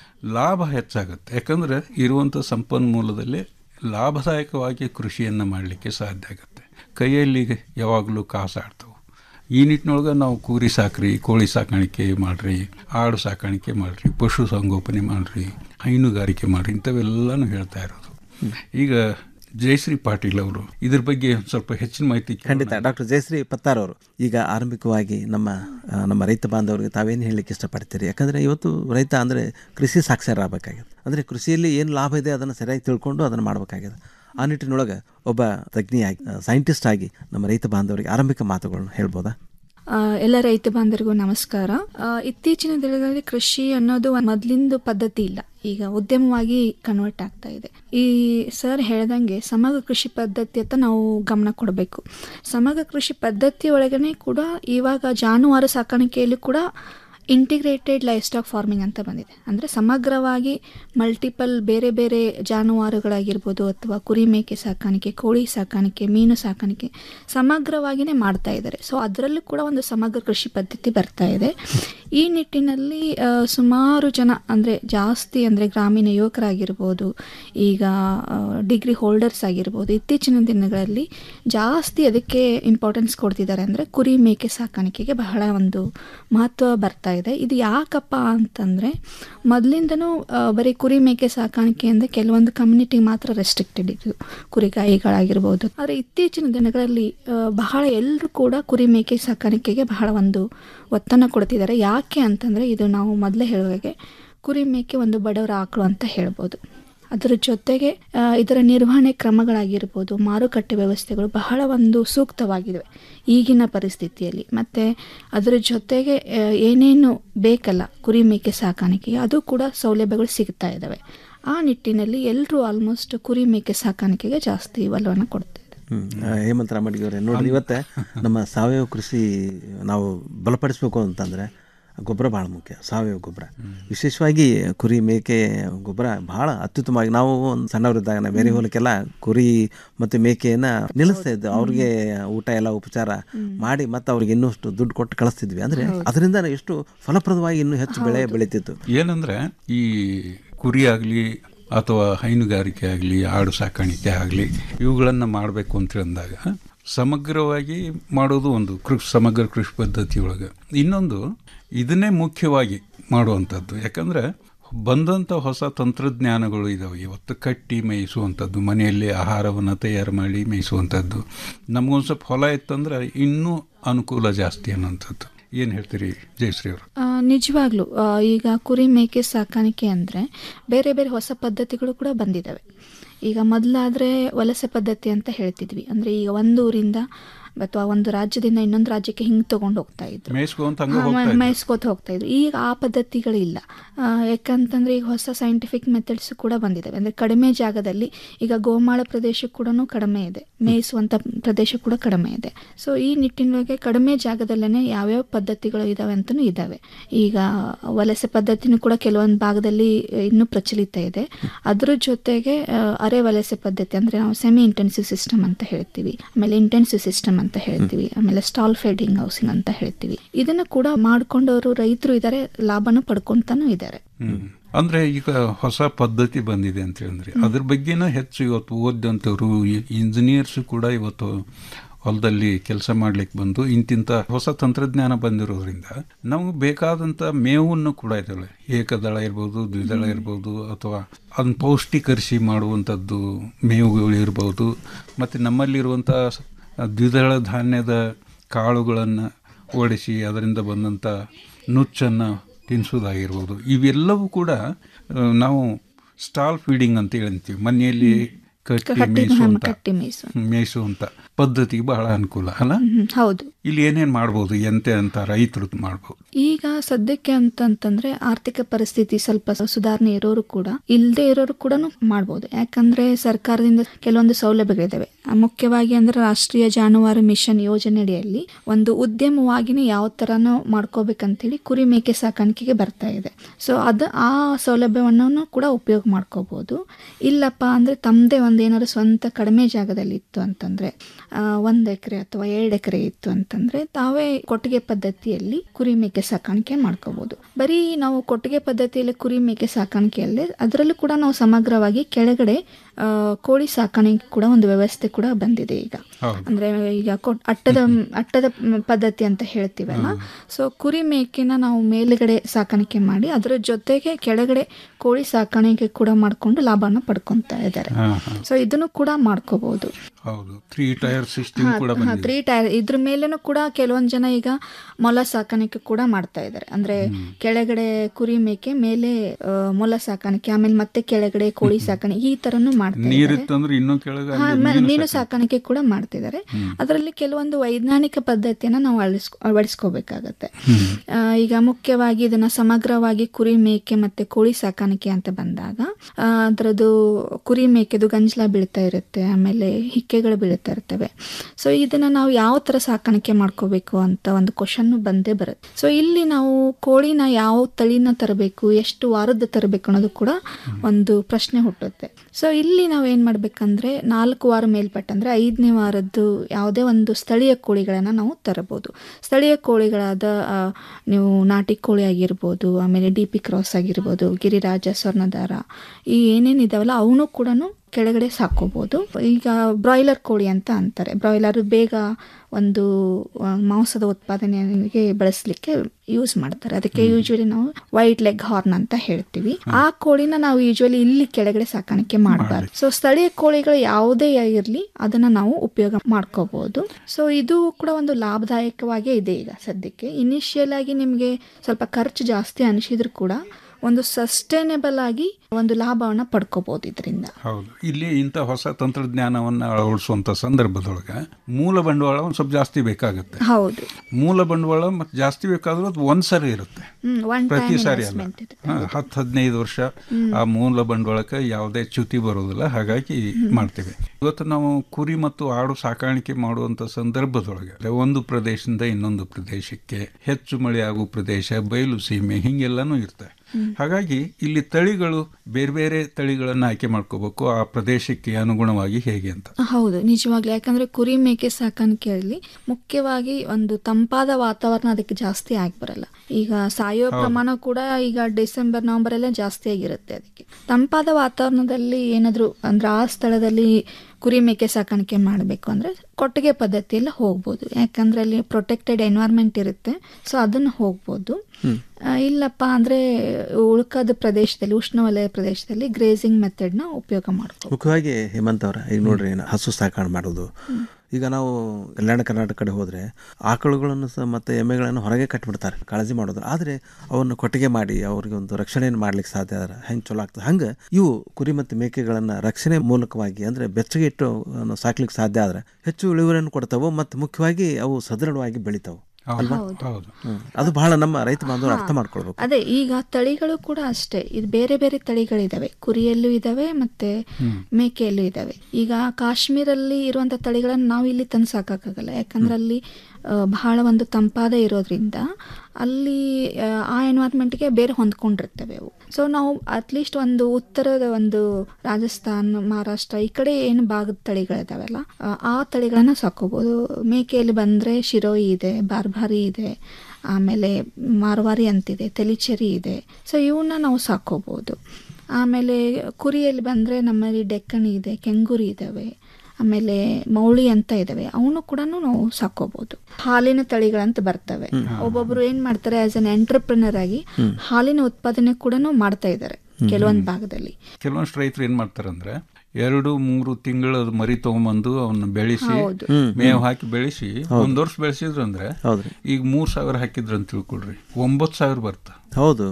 ಲಾಭ ಹೆಚ್ಚಾಗುತ್ತೆ ಯಾಕಂದರೆ ಇರುವಂಥ ಸಂಪನ್ಮೂಲದಲ್ಲಿ ಲಾಭದಾಯಕವಾಗಿ ಕೃಷಿಯನ್ನು ಮಾಡಲಿಕ್ಕೆ ಸಾಧ್ಯ ಆಗುತ್ತೆ ಕೈಯಲ್ಲಿ ಯಾವಾಗಲೂ ಕಾಸಾಡ್ತವೆ ಈ ನಿಟ್ಟಿನೊಳಗೆ ನಾವು ಕುರಿ ಸಾಕ್ರಿ ಕೋಳಿ ಸಾಕಾಣಿಕೆ ಮಾಡ್ರಿ ಆಡು ಸಾಕಾಣಿಕೆ ಮಾಡ್ರಿ ಪಶು ಸಂಗೋಪನೆ ಮಾಡ್ರಿ ಹೈನುಗಾರಿಕೆ ಮಾಡ್ರಿ ಇಂಥವೆಲ್ಲನೂ ಹೇಳ್ತಾ ಇರೋದು ಈಗ ಜಯಶ್ರೀ ಪಾಟೀಲ್ ಅವರು ಇದ್ರ ಬಗ್ಗೆ ಒಂದ್ ಸ್ವಲ್ಪ ಹೆಚ್ಚಿನ ಮಾಹಿತಿ ಕೇಳೋಣ. ಖಂಡಿತ ಡಾಕ್ಟರ್ ಜಯಶ್ರೀ ಪತ್ತಾರ್ ಅವರು ಈಗ ಆರಂಭಿಕವಾಗಿ ನಮ್ಮ ಆ, ನಮ್ಮ ರೈತ ಬಾಂಧವರಿಗೆ ತಾವೇನು ಹೇಳಲಿಕ್ಕೆ ಇಷ್ಟಪಡ್ತೀರಿ ಯಾಕಂದರೆ ಇವತ್ತು ರೈತ ಅಂದರೆ ಕೃಷಿ ಸಾಕ್ಷರ ಆಗಬೇಕಾಗಿದೆ ಅಂದರೆ ಕೃಷಿಯಲ್ಲಿ ಏನು ಲಾಭ ಇದೆ ಅದನ್ನು ಸರಿಯಾಗಿ ತಿಳ್ಕೊಂಡು ಅದನ್ನು ಮಾಡಬೇಕಾಗಿದೆ ಆ ನಿಟ್ಟಿನೊಳಗೆ ಒಬ್ಬ ತಜ್ಞಿಯಾಗಿ ಸೈಂಟಿಸ್ಟ್ ಆಗಿ ನಮ್ಮ ರೈತ ಬಾಂಧವರಿಗೆ ಆರಂಭಿಕ ಮಾತುಗಳನ್ನು ಹೇಳ್ಬೋದಾ ಆ, ಎಲ್ಲ ರೈತ ಬಾಂಧವರಿಗೂ ನಮಸ್ಕಾರ ಆ, ಇತ್ತೀಚಿನ ದಿನಗಳಲ್ಲಿ ಕೃಷಿ ಅನ್ನೋದು ಒಂದ್ ಮೊದ್ಲಿಂದು ಪದ್ಧತಿ ಇಲ್ಲ ಈಗ ಉದ್ಯಮವಾಗಿ ಕನ್ವರ್ಟ್ ಆಗ್ತಾ ಇದೆ ಈ ಸರ್ ಹೇಳ್ದಂಗೆ ಸಮಗ್ರ ಕೃಷಿ ಪದ್ಧತಿಯತ್ತ ನಾವು ಗಮನ ಕೊಡಬೇಕು ಸಮಗ್ರ ಕೃಷಿ ಪದ್ಧತಿ ಒಳಗನೆ ಕೂಡ ಇವಾಗ ಜಾನುವಾರು ಸಾಕಾಣಿಕೆಯಲ್ಲಿ ಕೂಡ ಇಂಟಿಗ್ರೇಟೆಡ್ ಲೈಫ್ ಸ್ಟಾಕ್ ಫಾರ್ಮಿಂಗ್ ಅಂತ ಬಂದಿದೆ ಅಂದರೆ ಸಮಗ್ರವಾಗಿ ಮಲ್ಟಿಪಲ್ ಬೇರೆ ಬೇರೆ ಜಾನುವಾರುಗಳಾಗಿರ್ಬೋದು ಅಥವಾ ಕುರಿ ಮೇಕೆ ಸಾಕಾಣಿಕೆ ಕೋಳಿ ಸಾಕಾಣಿಕೆ ಮೀನು ಸಾಕಾಣಿಕೆ ಸಮಗ್ರವಾಗಿಯೇ ಮಾಡ್ತಾ ಇದ್ದಾರೆ ಸೊ ಅದರಲ್ಲೂ ಕೂಡ ಒಂದು ಸಮಗ್ರ ಕೃಷಿ ಪದ್ಧತಿ ಬರ್ತಾ ಇದೆ ಈ ನಿಟ್ಟಿನಲ್ಲಿ ಆ, ಸುಮಾರು ಜನ ಅಂದರೆ ಜಾಸ್ತಿ ಅಂದರೆ ಗ್ರಾಮೀಣ ಯುವಕರಾಗಿರ್ಬೋದು ಈಗ ಡಿಗ್ರಿ ಹೋಲ್ಡರ್ಸ್ ಆಗಿರ್ಬೋದು ಇತ್ತೀಚಿನ ದಿನಗಳಲ್ಲಿ ಜಾಸ್ತಿ ಅದಕ್ಕೆ ಇಂಪಾರ್ಟೆನ್ಸ್ ಕೊಡ್ತಿದ್ದಾರೆ ಅಂದರೆ ಕುರಿ ಮೇಕೆ ಸಾಕಾಣಿಕೆಗೆ ಬಹಳ ಒಂದು ಮಹತ್ವ ಬರ್ತಾ ಇದೆ ಇದು ಯಾಕಪ್ಪ ಅಂತಂದರೆ ಮೊದಲಿಂದನೂ ಆ, ಬರೀ ಕುರಿ ಮೇಕೆ ಸಾಕಾಣಿಕೆ ಅಂದರೆ ಕೆಲವೊಂದು ಕಮ್ಯುನಿಟಿ ಮಾತ್ರ ರೆಸ್ಟ್ರಿಕ್ಟೆಡ್ ಇದ್ದು ಕುರಿಗಾಯಿಗಳಾಗಿರ್ಬೋದು ಆದರೆ ಇತ್ತೀಚಿನ ದಿನಗಳಲ್ಲಿ ಆ, ಬಹಳ ಎಲ್ಲರೂ ಕೂಡ ಕುರಿ ಮೇಕೆ ಸಾಕಾಣಿಕೆಗೆ ಬಹಳ ಒಂದು ಒತ್ತನ್ನು ಕೊಡ್ತಿದ್ದಾರೆ ಯಾಕೆ ಅಂತಂದರೆ ಇದು ನಾವು ಮೊದಲೇ ಹೇಳುವಾಗೆ ಕುರಿ ಮೇಕೆ ಒಂದು ಬಡವರ ಆಕಳು ಅಂತ ಹೇಳ್ಬೋದು ಅದರ ಜೊತೆಗೆ ಆ, ಇದರ ನಿರ್ವಹಣೆ ಕ್ರಮಗಳಾಗಿರ್ಬೋದು ಮಾರುಕಟ್ಟೆ ವ್ಯವಸ್ಥೆಗಳು ಬಹಳ ಒಂದು ಸೂಕ್ತವಾಗಿವೆ ಈಗಿನ ಪರಿಸ್ಥಿತಿಯಲ್ಲಿ ಮತ್ತು ಅದರ ಜೊತೆಗೆ ಆ, ಏನೇನು ಬೇಕಲ್ಲ ಕುರಿ ಮೇಕೆ ಸಾಕಾಣಿಕೆಗೆ ಅದು ಕೂಡ ಸೌಲಭ್ಯಗಳು ಸಿಗ್ತಾ ಇದ್ದಾವೆ ಆ ನಿಟ್ಟಿನಲ್ಲಿ ಎಲ್ಲರೂ ಆಲ್ಮೋಸ್ಟ್ ಕುರಿ ಮೇಕೆ ಸಾಕಾಣಿಕೆಗೆ ಜಾಸ್ತಿ ಒಲವನ್ನು ಕೊಡ್ತಾರೆ ಹ್ಮ್. ಆ, ಹೇಮಂತ್ ರಾಮಡಿಗೆ ಅವರೇ ನೋಡ್ರಿ ಇವತ್ತೆ ನಮ್ಮ ಸಾವಯವ ಕೃಷಿ ನಾವು ಬಲಪಡಿಸ್ಬೇಕು ಅಂತಂದರೆ ಗೊಬ್ಬರ ಭಾಳ ಮುಖ್ಯ ಸಾವಯವ ಗೊಬ್ಬರ ವಿಶೇಷವಾಗಿ ಕುರಿ ಮೇಕೆ ಗೊಬ್ಬರ ಭಾಳ ಅತ್ಯುತ್ತಮವಾಗಿ ನಾವು ಒಂದು ಸಣ್ಣವರಿದ್ದಾಗ ನಾವು ಬೇರೆ ಹೊಲಕ್ಕೆಲ್ಲ ಕುರಿ ಮತ್ತು ಮೇಕೆಯನ್ನು ನಿಲ್ಲಿಸ್ತಾ ಇದ್ವಿ ಅವ್ರಿಗೆ ಊಟ ಎಲ್ಲ ಉಪಚಾರ ಮಾಡಿ ಮತ್ತು ಅವ್ರಿಗೆ ಇನ್ನಷ್ಟು ದುಡ್ಡು ಕೊಟ್ಟು ಕಳಿಸ್ತಿದ್ವಿ ಅಂದರೆ ಅದರಿಂದ ಎಷ್ಟು ಫಲಪ್ರದವಾಗಿ ಇನ್ನೂ ಹೆಚ್ಚು ಬೆಳೆ ಬೆಳೀತಿತ್ತು ಏನಂದ್ರೆ ಈ ಕುರಿ ಆಗಲಿ ಅಥವಾ ಹೈನುಗಾರಿಕೆ ಆಗಲಿ ಆಡು ಸಾಕಾಣಿಕೆ ಆಗಲಿ ಇವುಗಳನ್ನು ಮಾಡಬೇಕು ಅಂತ ಅಂದಾಗ ಸಮಗ್ರವಾಗಿ ಮಾಡೋದು ಒಂದು ಕೃಷಿ ಸಮಗ್ರ ಕೃಷಿ ಪದ್ಧತಿ ಒಳಗೆ ಇನ್ನೊಂದು ಇದನ್ನೇ ಮುಖ್ಯವಾಗಿ ಮಾಡುವಂಥದ್ದು ಯಾಕಂದ್ರೆ ಬಂದಂಥ ಹೊಸ ತಂತ್ರಜ್ಞಾನಗಳು ಇದಾವೆ ಇವತ್ತು ಕಟ್ಟಿ ಮೇಯಿಸುವಂಥದ್ದು ಮನೆಯಲ್ಲಿ ಆಹಾರವನ್ನು ತಯಾರು ಮಾಡಿ ಮೇಯಿಸುವಂಥದ್ದು ನಮಗೊಂದು ಸ್ವಲ್ಪ ಹೊಲ ಇತ್ತಂದ್ರೆ ಇನ್ನೂ ಅನುಕೂಲ ಜಾಸ್ತಿ ಅನ್ನೋಂಥದ್ದು ಏನು ಹೇಳ್ತೀರಿ ಜಯಶ್ರೀ ಅವರು ಆ, ನಿಜವಾಗ್ಲೂ ಆ, ಈಗ ಕುರಿ ಮೇಕೆ ಸಾಕಾಣಿಕೆ ಅಂದರೆ ಬೇರೆ ಬೇರೆ ಹೊಸ ಪದ್ಧತಿಗಳು ಕೂಡ ಬಂದಿದ್ದಾವೆ ಈಗ ಮೊದಲಾದರೆ ವಲಸೆ ಪದ್ಧತಿ ಅಂತ ಹೇಳ್ತಿದ್ವಿ ಅಂದರೆ ಈಗ ಒಂದು ಊರಿಂದ ಅಥವಾ ಒಂದು ರಾಜ್ಯದಿಂದ ಇನ್ನೊಂದು ರಾಜ್ಯಕ್ಕೆ ಹಿಂಗೆ ತೊಗೊಂಡು ಹೋಗ್ತಾ ಇದ್ರು ಮೇಯಿಸ್ಕೊಂತ ಹಂಗೆ ಹಾ, ಹೋಗ್ತಾ ಮ- ಇದ್ರು. ಮೇಯಿಸ್ಕೋತ ಹೋಗ್ತಾ ಇದ್ರು ಈಗ ಆ ಪದ್ಧತಿಗಳಿಲ್ಲ ಆ, ಯಾಕಂತಂದ್ರೆ ಈಗ ಹೊಸ ಸೈಂಟಿಫಿಕ್ ಮೆಥಡ್ಸ್ ಕೂಡ ಬಂದಿದ್ದಾವೆ ಅಂದರೆ ಕಡಿಮೆ ಜಾಗದಲ್ಲಿ ಈಗ ಗೋಮಾಳ ಪ್ರದೇಶ ಕೂಡ ಕಡಿಮೆ ಇದೆ ಮೇಯಿಸುವಂಥ ಪ್ರದೇಶ ಕೂಡ ಕಡಿಮೆ ಇದೆ ಸೊ ಈ ನಿಟ್ಟಿನೊಳಗೆ ಕಡಿಮೆ ಜಾಗದಲ್ಲೇ ಯಾವ್ಯಾವ ಪದ್ಧತಿಗಳು ಇದಾವೆ ಅಂತಲೂ ಇದ್ದಾವೆ ಈಗ ವಲಸೆ ಪದ್ಧತಿನೂ ಕೂಡ ಕೆಲವೊಂದು ಭಾಗದಲ್ಲಿ ಇನ್ನೂ ಪ್ರಚಲಿತ ಇದೆ ಅದ್ರ ಜೊತೆಗೆ ಆ, ಅರೆ ವಲಸೆ ಪದ್ಧತಿ ಅಂದರೆ ನಾವು ಸೆಮಿ ಇಂಟೆನ್ಸಿವ್ ಸಿಸ್ಟಮ್ ಅಂತ ಹೇಳ್ತೀವಿ ಆಮೇಲೆ ಇಂಟೆನ್ಸಿವ್ ಸಿಸ್ಟಮ್ ಅಂತ ಹೇಳ್ತೀವಿ ಆಮೇಲೆ ಸ್ಟಾಲ್ ಫೀಡಿಂಗ್ ಹೌಸಿಂಗ್ ಅಂತ ಹೇಳ್ತೀವಿ ಇದನ್ನು ಕೂಡ ಮಾಡ್ಕೊಂಡವರು ರೈತರು ಇದ್ದಾರೆ ಲಾಭನೂ ಪಡ್ಕೊಂತಾನೂ ಇದ್ದಾರೆ ಹ್ಮ್. ಅಂದ್ರೆ ಈಗ ಹೊಸ ಪದ್ಧತಿ ಬಂದಿದೆ ಅಂತ ಹೇಳಿದ್ರೆ ಅದ್ರ ಬಗ್ಗೆನ ಹೆಚ್ಚು ಇವತ್ತು ಓದಂಥವ್ರು ಇಂಜಿನಿಯರ್ಸ್ ಕೂಡ ಇವತ್ತು ಹೊಲದಲ್ಲಿ ಕೆಲಸ ಮಾಡ್ಲಿಕ್ಕೆ ಬಂದು ಇಂತಿಂತ ಹೊಸ ತಂತ್ರಜ್ಞಾನ ಬಂದಿರೋದ್ರಿಂದ ನಮಗೆ ಬೇಕಾದಂಥ ಮೇವನ್ನು ಕೂಡ ಇದ್ದಾವೆ ಏಕದಳ ಇರ್ಬೋದು ದ್ವಿದಳ ಇರ್ಬೋದು ಅಥವಾ ಅದನ್ನ ಪೌಷ್ಟಿಕರಿಸಿ ಮಾಡುವಂಥದ್ದು ಮೇವುಗಳು ಇರ್ಬೋದು ಮತ್ತು ನಮ್ಮಲ್ಲಿರುವಂಥ ದ್ವಿದಳ ಧಾನ್ಯದ ಕಾಳುಗಳನ್ನು ಓಡಿಸಿ ಅದರಿಂದ ಬಂದಂಥ ನುಚ್ಚನ್ನು ತಿನ್ನಿಸೋದಾಗಿರ್ಬೋದು ಇವೆಲ್ಲವೂ ಕೂಡ ಆ, ನಾವು ಸ್ಟಾಲ್ ಫೀಡಿಂಗ್ ಅಂತ ಹೇಳ್ತೀವಿ ಮನೆಯಲ್ಲಿ ಕಟ್ಟಿ ಕಟ್ಟಿ- ಮೇಯಿಸುವಂತ ಕಟ್ಟಿ ಮೇಯಿಸುವ. ಮೇಯಿಸುವಂತ ಪದ್ಧತಿ ಬಹಳ ಅನುಕೂಲ ಅಲ್ಲ ಹ್ಮ್, ಹೌದು ಇಲ್ಲಿ ಏನೇನು ಮಾಡ್ಬೋದು ಎಂತೆ ಅಂತ ರೈತರು ಮಾಡ್ಬೋದು ಈಗ ಸದ್ಯಕ್ಕೆ ಅಂತಂತಂದ್ರೆ ಆರ್ಥಿಕ ಪರಿಸ್ಥಿತಿ ಸ್ವಲ್ಪ ಸುಧಾರಣೆ ಇರೋರು ಕೂಡ ಇಲ್ಲದೆ ಇರೋರು ಕೂಡ ಮಾಡ್ಬೋದು ಯಾಕಂದ್ರೆ ಸರ್ಕಾರದಿಂದ ಕೆಲವೊಂದು ಸೌಲಭ್ಯಗಳಿದಾವೆ ಆ, ಮುಖ್ಯವಾಗಿ ಅಂದ್ರೆ ರಾಷ್ಟ್ರೀಯ ಜಾನುವಾರು ಮಿಷನ್ ಯೋಜನೆ ಅಡಿಯಲ್ಲಿ ಒಂದು ಉದ್ಯಮವಾಗಿನೇ ಯಾವ ತರನೂ ಮಾಡ್ಕೋಬೇಕಂತೇಳಿ ಕುರಿ ಮೇಕೆ ಸಾಕಾಣಿಕೆಗೆ ಬರ್ತಾ ಇದೆ ಸೊ ಅದು ಆ ಸೌಲಭ್ಯವನ್ನು ಕೂಡ ಉಪಯೋಗ ಮಾಡ್ಕೋಬಹುದು ಇಲ್ಲಪ್ಪ ಅಂದ್ರೆ ತಮ್ಮದೇ ಒಂದು ಏನಾದ್ರು ಸ್ವಂತ ಕಡಿಮೆ ಜಾಗದಲ್ಲಿ ಇತ್ತು ಅಂತಂದ್ರೆ ಆ, ಒಂದ್ ಎಕರೆ ಅಥವಾ ಎರಡು ಎಕರೆ ಇತ್ತು ಅಂತಂದ್ರೆ ತಾವೇ ಕೊಟ್ಟಿಗೆ ಪದ್ಧತಿಯಲ್ಲಿ ಕುರಿ ಮೇಕೆ ಸಾಕಾಣಿಕೆ ಮಾಡ್ಕೋಬಹುದು ಬರೀ ನಾವು ಕೊಟ್ಟಿಗೆ ಪದ್ಧತಿಯಲ್ಲಿ ಕುರಿ ಮೇಕೆ ಸಾಕಾಣಿಕೆಯಲ್ಲೇ ಅದರಲ್ಲೂ ಕೂಡ ನಾವು ಸಮಗ್ರವಾಗಿ ಕೆಳಗಡೆ ಆ, ಕೋಳಿ ಸಾಕಾಣಿಕೆ ಕೂಡ ಒಂದು ವ್ಯವಸ್ಥೆ ಕೂಡ ಬಂದಿದೆ ಈಗ ಅಂದ್ರೆ ಈಗ ಕೊ- ಅಟ್ಟದ ಅಟ್ಟದ ಪದ್ಧತಿ ಅಂತ ಹೇಳ್ತೀವಲ್ಲ ಸೊ ಕುರಿ ಮೇಕೆನ ನಾವು ಮೇಲುಗಡೆ ಸಾಕಾಣಿಕೆ ಮಾಡಿ ಅದರ ಜೊತೆಗೆ ಕೆಳಗಡೆ ಕೋಳಿ ಸಾಕಾಣಿಕೆ ಕೂಡ ಮಾಡ್ಕೊಂಡು ಲಾಭನ ಪಡ್ಕೊಂತಾ ಇದ್ದಾರೆ ಹಾ, ಹಾ. ಸೊ ಇದನ್ನು ಕೂಡ ಮಾಡ್ಕೋಬಹುದು ಹೌದು ತ್ರೀ ಟೈರ್ ಸಿಸ್ಟಮ್ ಕೂಡ ಬಂದಿದೆ ತ್ರೀ ಟೈರ್ ಇದ್ರ ಮೇಲೇನು ಕೂಡ ಕೆಲವೊಂದು ಜನ ಈಗ ಮೊಲ ಸಾಕಾಣಿಕೆ ಕೂಡ ಮಾಡ್ತಾ ಇದ್ದಾರೆ ಅಂದ್ರೆ ಕೆಳಗಡೆ ಕುರಿ ಮೇಕೆ ಮೇಲೆ ಆ, ಮೊಲ ಸಾಕಾಣಿಕೆ ಆಮೇಲೆ ಮತ್ತೆ ಕೆಳಗಡೆ ಕೋಳಿ ಸಾಕಾಣಿಕೆ ಈ ತರನು ಮಾಡ್ತಾ ಇದ್ದಾರೆ ನೀರಿತ್ತಂದ್ರೆ ಇನ್ನೂ ಕೆಳಗೆ ಹಾ, ಅಲ್ಲಿ ಮ- ಮೀನು ಮೀನು ಸಾಕಾಣಿಕೆ. ಸಾಕಾಣಿಕೆ ಕೂಡ ಮಾಡ್ತಿದ್ದಾರೆ ಅದರಲ್ಲಿ ಕೆಲವೊಂದು ವೈಜ್ಞಾನಿಕ ಪದ್ಧತಿಯನ್ನ ನಾವು ಅಳವಡಿಸ್ಕೊ ಅಳವಡಿಸ್ಕೋಬೇಕಾಗತ್ತೆ ಆ, ಈಗ ಮುಖ್ಯವಾಗಿ ಇದನ್ನ ಸಮಗ್ರವಾಗಿ ಕುರಿ ಮೇಕೆ ಮತ್ತೆ ಕೋಳಿ ಸಾಕಾಣಿಕೆ ಅಂತ ಬಂದಾಗ ಆ, ಅದ್ರದ್ದು ಕುರಿ ಮೇಕೆದು ಗಂಜಲ ಬೀಳ್ತಾ ಇರುತ್ತೆ ಆಮೇಲೆ ಹಿಕ್ಕೆಗಳು ಬೀಳ್ತಾ ಇರ್ತವೆ ಸೊ ಇದನ್ನ ನಾವು ಯಾವ ತರ ಸಾಕಾಣಿಕೆ ಆಯ್ಕೆ ಮಾಡ್ಕೋಬೇಕು ಅಂತ ಒಂದು ಕ್ವಶನ್ ಬಂದೇ ಬರುತ್ತೆ ಸೊ ಇಲ್ಲಿ ನಾವು ಕೋಳಿನ ಯಾವ ತಳಿನ ತರಬೇಕು ಎಷ್ಟು ವಾರದ ತರಬೇಕು ಅನ್ನೋದು ಕೂಡ ಒಂದು ಪ್ರಶ್ನೆ ಹುಟ್ಟುತ್ತೆ ಸೊ ಇಲ್ಲಿ ನಾವು ಏನು ಮಾಡಬೇಕಂದ್ರೆ ನಾಲ್ಕು ವಾರ ಮೇಲ್ಪಟ್ಟಂದ್ರೆ ಐದನೇ ವಾರದ್ದು ಯಾವುದೇ ಒಂದು ಸ್ಥಳೀಯ ಕೋಳಿಗಳನ್ನು ನಾವು ತರಬಹುದು ಸ್ಥಳೀಯ ಕೋಳಿಗಳಾದ ಆ, ನೀವು ನಾಟಿ ಕೋಳಿ ಆಗಿರ್ಬೋದು ಆಮೇಲೆ ಡಿ ಪಿ ಕ್ರಾಸ್ ಆಗಿರ್ಬೋದು ಗಿರಿರಾಜ ಸ್ವರ್ಣದಾರ ಈ ಏನೇನು ಇದಾವಲ್ಲ ಅವನು ಕೂಡ ಕೆಳಗಡೆ ಸಾಕೋಬಹುದು ಈಗ ಬ್ರಾಯ್ಲರ್ ಕೋಳಿ ಅಂತ ಅಂತಾರೆ ಬ್ರಾಯ್ಲರ್ ಬೇಗ ಒಂದು ಆ, ಮಾಂಸದ ಉತ್ಪಾದನೆಗೆ ಬಳಸಲಿಕ್ಕೆ ಯೂಸ್ ಮಾಡ್ತಾರೆ ಅದಕ್ಕೆ ಯೂಶುವಲಿ ನಾವು ವೈಟ್ ಲೆಗ್ ಹಾರ್ನ್ ಅಂತ ಹೇಳ್ತೀವಿ ಆ ಕೋಳಿನ ನಾವು ಯೂಶುವಲಿ ಇಲ್ಲಿ ಕೆಳಗಡೆ ಸಾಕಾಣಿಕೆ ಮಾಡಬಾರ್ದು ಸೊ ಸ್ಥಳೀಯ ಕೋಳಿಗಳು ಯಾವುದೇ ಇರಲಿ ಅದನ್ನ ನಾವು ಉಪಯೋಗ ಮಾಡ್ಕೋಬಹುದು ಸೊ ಇದು ಕೂಡ ಒಂದು ಲಾಭದಾಯಕವಾಗೇ ಇದೆ ಈಗ ಸದ್ಯಕ್ಕೆ ಇನಿಷಿಯಲ್ ಆಗಿ ನಿಮಗೆ ಸ್ವಲ್ಪ ಖರ್ಚು ಜಾಸ್ತಿ ಅನಿಸಿದ್ರು ಕೂಡ ಒಂದು ಸಸ್ಟೈನೇಬಲ್ ಆಗಿ ಒಂದು ಲಾಭವನ್ನ ಪಡ್ಕೋಬಹುದು ಇದರಿಂದ ಹೌದು ಇಲ್ಲಿ ಇಂಥ ಹೊಸ ತಂತ್ರಜ್ಞಾನವನ್ನು ಅಳವಡಿಸುವಂಥ ಸಂದರ್ಭದೊಳಗೆ ಮೂಲ ಬಂಡವಾಳ ಒಂದು ಸ್ವಲ್ಪ ಜಾಸ್ತಿ ಬೇಕಾಗುತ್ತೆ ಹೌದು ಮೂಲ ಬಂಡವಾಳ ಮತ್ತೆ ಜಾಸ್ತಿ ಬೇಕಾದ್ರೂ ಅದು ಒಂದ್ ಸರಿ ಇರುತ್ತೆ ಹ್ಮ್, one time ಪ್ರತಿ ಸಾರಿ ಅಲ್ಲ investment ಇದೆ. ಹಾ, ಹತ್ತು ಹದಿನೈದು ವರ್ಷ ಹ್ಮ್. ಆ ಮೂಲ ಬಂಡವಾಳಕ್ಕೆ ಯಾವುದೇ ಚ್ಯುತಿ ಬರೋದಿಲ್ಲ ಹಾಗಾಗಿ ಹ್ಮ್. ಮಾಡ್ತೇವೆ ಇವತ್ತು ನಾವು ಕುರಿ ಮತ್ತು ಆಡು ಸಾಕಾಣಿಕೆ ಮಾಡುವಂತ ಸಂದರ್ಭದೊಳಗೆ ಒಂದು ಪ್ರದೇಶದಿಂದ ಇನ್ನೊಂದು ಪ್ರದೇಶಕ್ಕೆ ಹೆಚ್ಚು ಮಳೆ ಆಗುವ ಪ್ರದೇಶ ಬಯಲು ಸೀಮೆ ಹಿಂಗೆಲ್ಲಾನು ಇರ್ತವೆ ಹ್ಮ್. ಹಾಗಾಗಿ ಇಲ್ಲಿ ತಳಿಗಳು ಬೇರೆ ಬೇರೆ ತಳಿಗಳನ್ನು ಆಯ್ಕೆ ಮಾಡ್ಕೋಬೇಕು ಆ ಪ್ರದೇಶಕ್ಕೆ ಅನುಗುಣವಾಗಿ ಹೇಗೆ ಅಂತ ಹೌದು ನಿಜವಾಗ್ಲೂ ಯಾಕಂದ್ರೆ ಕುರಿ ಮೇಕೆ ಸಾಕಾಣಿಕೆಯಲ್ಲಿ ಮುಖ್ಯವಾಗಿ ಒಂದು ತಂಪಾದ ವಾತಾವರಣ ಅದಕ್ಕೆ ಜಾಸ್ತಿ ಆಗಿ ಬರಲ್ಲ ಈಗ ಸಾಯೋ ಹೌದು. ಪ್ರಮಾಣ ಕೂಡ ಈಗ ಡಿಸೆಂಬರ್ ನವೆಂಬರ್ ಎಲ್ಲ ಜಾಸ್ತಿ ಆಗಿರುತ್ತೆ ಅದಕ್ಕೆ ತಂಪಾದ ವಾತಾವರಣದಲ್ಲಿ ಏನಾದ್ರು ಅಂದ್ರೆ ಆ ಸ್ಥಳದಲ್ಲಿ ಕುರಿ ಮೇಕೆ ಸಾಕಾಣಿಕೆ ಮಾಡಬೇಕು ಅಂದ್ರೆ ಕೊಟ್ಟಿಗೆ ಪದ್ಧತಿಯಲ್ಲ ಹೋಗ್ಬೋದು ಯಾಕಂದ್ರೆ ಅಲ್ಲಿ ಪ್ರೊಟೆಕ್ಟೆಡ್ ಎನ್ವೈರ್ಮೆಂಟ್ ಇರುತ್ತೆ ಸೊ ಅದನ್ನು ಹೋಗ್ಬೋದು ಆ, ಇಲ್ಲಪ್ಪ ಅಂದ್ರೆ ಉಳ್ಕದ ಪ್ರದೇಶದಲ್ಲಿ ಉಷ್ಣವಲಯ ಪ್ರದೇಶದಲ್ಲಿ ಗ್ರೇಸಿಂಗ್ ಮೆಥಡ್ನ ಉಪಯೋಗ ಮಾಡ್ಕೋ ಮುಖ್ಯವಾಗಿ ಹೇಮಂತ್ ಅವರ ಈಗ ನೋಡ್ರಿ ಏನು ಹಸು ಸಾಕಣೆ ಮಾಡೋದು ಈಗ ನಾವು ಕಲ್ಯಾಣ ಕರ್ನಾಟಕ ಕಡೆ ಹೋದರೆ ಆಕಳುಗಳನ್ನು ಸಹ ಮತ್ತು ಎಮ್ಮೆಗಳನ್ನು ಹೊರಗೆ ಕಟ್ಬಿಡ್ತಾರೆ ಕಾಳಜಿ ಮಾಡೋದು ಆದರೆ ಅವನ್ನು ಕೊಟ್ಟಿಗೆ ಮಾಡಿ ಅವ್ರಿಗೆ ಒಂದು ರಕ್ಷಣೆಯನ್ನು ಮಾಡ್ಲಿಕ್ಕೆ ಸಾಧ್ಯ ಆದ್ರೆ ಹೆಂಗೆ ಚಲೋ ಆಗ್ತದೆ ಹಂಗೆ ಇವು ಕುರಿ ಮತ್ತು ಮೇಕೆಗಳನ್ನು ರಕ್ಷಣೆ ಮೂಲಕವಾಗಿ ಅಂದರೆ ಬೆಚ್ಚಗೆ ಇಟ್ಟು ಅವನ್ನು ಸಾಕ್ಲಿಕ್ಕೆ ಸಾಧ್ಯ ಆದ್ರೆ ಹೆಚ್ಚು ಇಳುವರಿಯನ್ನು ಕೊಡ್ತಾವೆ ಮತ್ತು ಮುಖ್ಯವಾಗಿ ಅವು ಸದೃಢವಾಗಿ ಬೆಳಿತಾವೆ ಅಲ್ವಾ ಹೌದು. ಹೌದು ಹ್ಮ್. ಅದು ಬಹಳ ನಮ್ಮ ರೈತ ಬಾಂಧವರು ಅರ್ಥ ಮಾಡ್ಕೊಳ್ಬೇಕು ಅದೇ ಈಗ ತಳಿಗಳು ಕೂಡ ಅಷ್ಟೇ ಇದು ಬೇರೆ ಬೇರೆ ತಳಿಗಳಿದಾವೆ ಕುರಿಯಲ್ಲೂ ಇದಾವೆ ಮತ್ತೆ ಹ್ಮ್. ಮೇಕೆಯಲ್ಲೂ ಇದಾವೆ ಈಗ ಕಾಶ್ಮೀರಲ್ಲಿ ಇರುವಂತ ತಳಿಗಳನ್ನು ನಾವು ಇಲ್ಲಿ ತಂದು ಸಾಕಾಗಲ್ಲ ಯಾಕಂದ್ರೆ ಅಲ್ಲಿ ಆ, ಬಹಳ ಒಂದು ತಂಪಾದ ಇರೋದ್ರಿಂದ ಅಲ್ಲಿ ಆ, ಆ ಎನ್ವೈರ್ಮೆಂಟ್ಗೆ ಬೇರೆ ಹೊಂದ್ಕೊಂಡಿರ್ತವೆ ಅವು ಸೊ ನಾವು ಅಟ್ಲೀಸ್ಟ್ ಒಂದು ಉತ್ತರದ ಒಂದು ರಾಜಸ್ಥಾನ್ ಮಹಾರಾಷ್ಟ್ರ ಈ ಕಡೆ ಏನು ಭಾಗದ ತಳಿಗಳಿದಾವೆಲ್ಲ ಆ, ಆ ತಳಿಗಳನ್ನ ಸಾಕೋಬಹುದು ಮೇಕೆಯಲ್ಲಿ ಬಂದ್ರೆ ಶಿರೋಯಿ ಇದೆ ಬಾರ್ಬಾರಿ ಇದೆ ಆಮೇಲೆ ಮಾರ್ವಾರಿ ಅಂತಿದೆ ತೆಲಿಚೆರಿ ಇದೆ ಸೊ ಇವನ್ನ ನಾವು ಸಾಕೋಬಹುದು ಆಮೇಲೆ ಕುರಿಯಲ್ಲಿ ಬಂದರೆ ನಮ್ಮಲ್ಲಿ ಡೆಕ್ಕಣಿ ಇದೆ ಕೆಂಗೂರಿ ಇದ್ದಾವೆ ಆಮೇಲೆ ಮೌಳಿ ಅಂತ ಇದಾವೆ ಅವನು ಕೂಡ ನಾವು ಸಾಕೋಬಹುದು ಹಾಲಿನ ತಳಿಗಳಂತ ಬರ್ತವೆ ಹ್ಮ್. ಒಬ್ಬೊಬ್ರು ಏನ್ ಮಾಡ್ತಾರೆ ಆಸ್ ಅನ್ ಎಂಟರ್ಪ್ರಿನರ್ ಆಗಿ ಹ್ಮ್. ಹಾಲಿನ ಉತ್ಪಾದನೆ ಕೂಡ ಮಾಡ್ತಾ ಇದ್ದಾರೆ ಹ್ಮ್. ಕೆಲವೊಂದು ಭಾಗದಲ್ಲಿ ಕೆಲವೊಂಷ್ಟು ರೈತರು ಏನ್ ಮಾಡ್ತಾರಂದ್ರೆ ಎರಡು ಮೂರು ತಿಂಗಳು ಅದು ಮರಿ ತಗೊಂಬಂದು ಅವನ್ನ ಬೆಳೆಸಿ ಹೌದು. ಹ್ಮ್, ಮೇವು ಹ್ಮ್. ಹಾಕಿ ಬೆಳೆಸಿ ಹೌದು. ಒಂದ್ ವರ್ಷ ಬೆಳೆಸಿದ್ರು ಅಂದ್ರೆ ಹೌದ್ರಿ. ಈಗ ಮೂರ್ ಸಾವಿರ ಹಾಕಿದ್ರು ಅಂತ ತಿಳ್ಕೊಳ್ರಿ ಒಂಬತ್ತು ಸಾವಿರ ಬರ್ತ ಹೌದು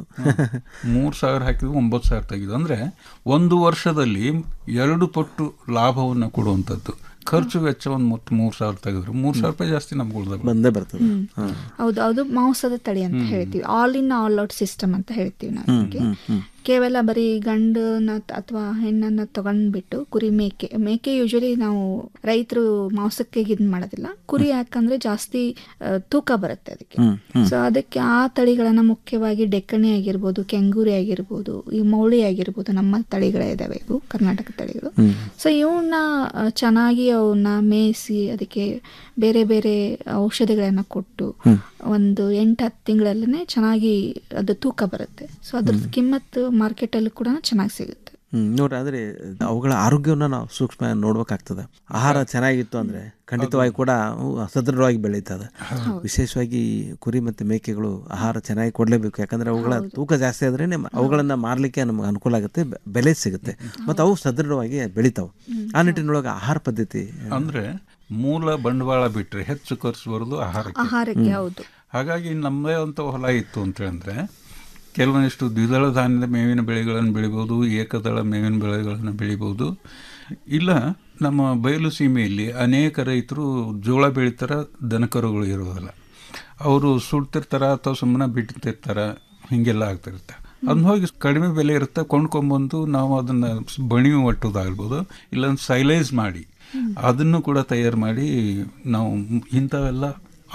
ಮೂರ್ ಸಾವಿರ ಹಾಕಿದ್ರು ಒಂಬತ್ತು ಸಾವಿರ ತೆಗೆದು ಅಂದ್ರೆ ಒಂದು ವರ್ಷದಲ್ಲಿ ಎರಡು ಪಟ್ಟು ಲಾಭವನ್ನ ಕೊಡುವಂಥದ್ದು ಖರ್ಚು ವೆಚ್ಚ ಒಂದು ಮೊತ್ತ ಮೂರ್ ಸಾವಿರ ತೆಗೆದ್ರು ಮೂರ್ ಸಾವಿರ ರೂಪಾಯಿ ಜಾಸ್ತಿ ನಮ್ಗೆ ಉಳ್ದ ಬಂದೇ ಬರ್ತದೆ ಹ್ಮ್. ಹೌದು ಅದು ಮಾಂಸದ ತಳಿ ಅಂತ ಹ್ಮ್. ಹೇಳ್ತೀವಿ all in all out system ಅಂತ ಹೇಳ್ತೀವಿ ನಾವು ಹ್ಮ್, ಅದಕ್ಕೆ. ಹ್ಮ್, ಹ್ಮ್. ಕೇವಲ ಬರೀ ಗಂಡನ ಅಥವಾ ಹೆಣ್ಣನ್ನ ತಗೊಂಡ್ಬಿಟ್ಟು ಕುರಿ ಮೇಕೆ ಮೇಕೆ ಯೂಶಲಿ ನಾವು ರೈತರು ಮಾಂಸಕ್ಕೆ ಇದ್ ಮಾಡೋದಿಲ್ಲ ಕುರಿ ಯಾಕಂದ್ರೆ ಜಾಸ್ತಿ ಆ, ತೂಕ ಬರುತ್ತೆ ಅದಕ್ಕೆ ಹ್ಮ್, ಹ್ಮ್. ಸೊ ಅದಕ್ಕೆ ಆ ತಳಿಗಳನ್ನ ಮುಖ್ಯವಾಗಿ ಡೆಕ್ಕಣಿ ಆಗಿರ್ಬೋದು ಕೆಂಗೂರಿ ಆಗಿರ್ಬೋದು ಈ ಮೌಳಿ ಆಗಿರ್ಬೋದು ನಮ್ಮ ತಳಿಗಳೇ ಇದಾವೆ ಇವು ಕರ್ನಾಟಕ ತಳಿಗಳು ಹ್ಮ್. ಸೊ ಇವನ್ನ ಆ, ಚೆನ್ನಾಗಿ ಅವನ್ನ ಮೇಯಿಸಿ ಅದಕ್ಕೆ ಬೇರೆ ಬೇರೆ ಔಷಧಿಗಳನ್ನ ಕೊಟ್ಟು ಹ್ಮ್. ಒಂದು ಎಂಟು ಹತ್ತು ತಿಂಗಳಲ್ಲೇ ಚೆನ್ನಾಗಿ ಅದು ತೂಕ ಬರುತ್ತೆ ಸೊ ಅದ್ರ ಕಿಮ್ಮತ್ತು ಮಾರ್ಕೆಟಲ್ಲೂ ಕೂಡ ಚೆನ್ನಾಗಿ ಸಿಗುತ್ತೆ ಹ್ಮ್ ನೋಡ್ರಿ ಆದ್ರೆ ಅವುಗಳ ಆರೋಗ್ಯವನ್ನ ನಾವು ಸೂಕ್ಷ್ಮ ನೋಡ್ಬೇಕಾಗ್ತದೆ ಆಹಾರ ಚೆನ್ನಾಗಿತ್ತು ಅಂದ್ರೆ ಖಂಡಿತವಾಗಿ ಕೂಡ ಅವು ಸದೃಢವಾಗಿ ಬೆಳೀತದೆ ವಿಶೇಷವಾಗಿ ಈ ಕುರಿ ಮತ್ತು ಮೇಕೆಗಳು ಆಹಾರ ಚೆನ್ನಾಗಿ ಕೊಡಲೇಬೇಕು ಯಾಕಂದ್ರೆ ಅವುಗಳ ತೂಕ ಜಾಸ್ತಿ ಆದ್ರೆ ಅವುಗಳನ್ನ ಮಾರ್ಲಿಕ್ಕೆ ನಮ್ಗೆ ಅನುಕೂಲ ಆಗುತ್ತೆ ಬೆ- ಬೆಲೆ ಸಿಗುತ್ತೆ ಮತ್ತು ಅವು ಸದೃಢವಾಗಿ ಬೆಳಿತಾವೆ ಆ ನಿಟ್ಟಿನೊಳಗೆ ಆಹಾರ ಪದ್ಧತಿ ಅಂದ್ರೆ ಮೂಲ ಬಂಡವಾಳ ಬಿಟ್ರೆ ಹೆಚ್ಚು ಖರ್ಚು ಬರೋದು ಆಹಾರಕ್ಕೆ ಆಹಾರಕ್ಕೆ ಹೌದು ಹಾಗಾಗಿ ನಮ್ಮದೇ ಅಂತ ಹೊಲ ಇತ್ತು ಅಂತ ಹೇಳಿದ್ರೆ ಕೆಲವೊಂದಿಷ್ಟು ದ್ವಿದಳ ಧಾನ್ಯದ ಮೇವಿನ ಬೆಳೆಗಳನ್ನು ಬೆಳಿಬೋದು ಏಕದಳ ಮೇವಿನ ಬೆಳೆಗಳನ್ನು ಬೆಳಿಬೋದು ಇಲ್ಲ ನಮ್ಮ ಬಯಲು ಸೀಮೆಯಲ್ಲಿ ಅನೇಕ ರೈತರು ಜೋಳ ಬೆಳಿತಾರ ದನಕರುಗಳು ಇರೋದಿಲ್ಲ ಅವರು ಸುಡ್ತಿರ್ತಾರ ಅಥವಾ ಸುಮ್ಮನೆ ಬಿಟ್ಟಿರ್ತಾರ ಹೀಗೆಲ್ಲ ಆಗ್ತಿರುತ್ತೆ ಅದನ್ನ ಹೋಗಿ ಕಡಿಮೆ ಬೆಲೆ ಇರುತ್ತೆ ಕೊಂಡ್ಕೊಂಬಂದು ನಾವು ಅದನ್ನು ಬಣಿ ಒಟ್ಟೋದಾಗ್ಬೋದು ಇಲ್ಲ ಸೈಲೈಸ್ ಮಾಡಿ ಅದನ್ನು ಕೂಡ ತಯಾರು ಮಾಡಿ ನಾವು ಇಂಥವೆಲ್ಲ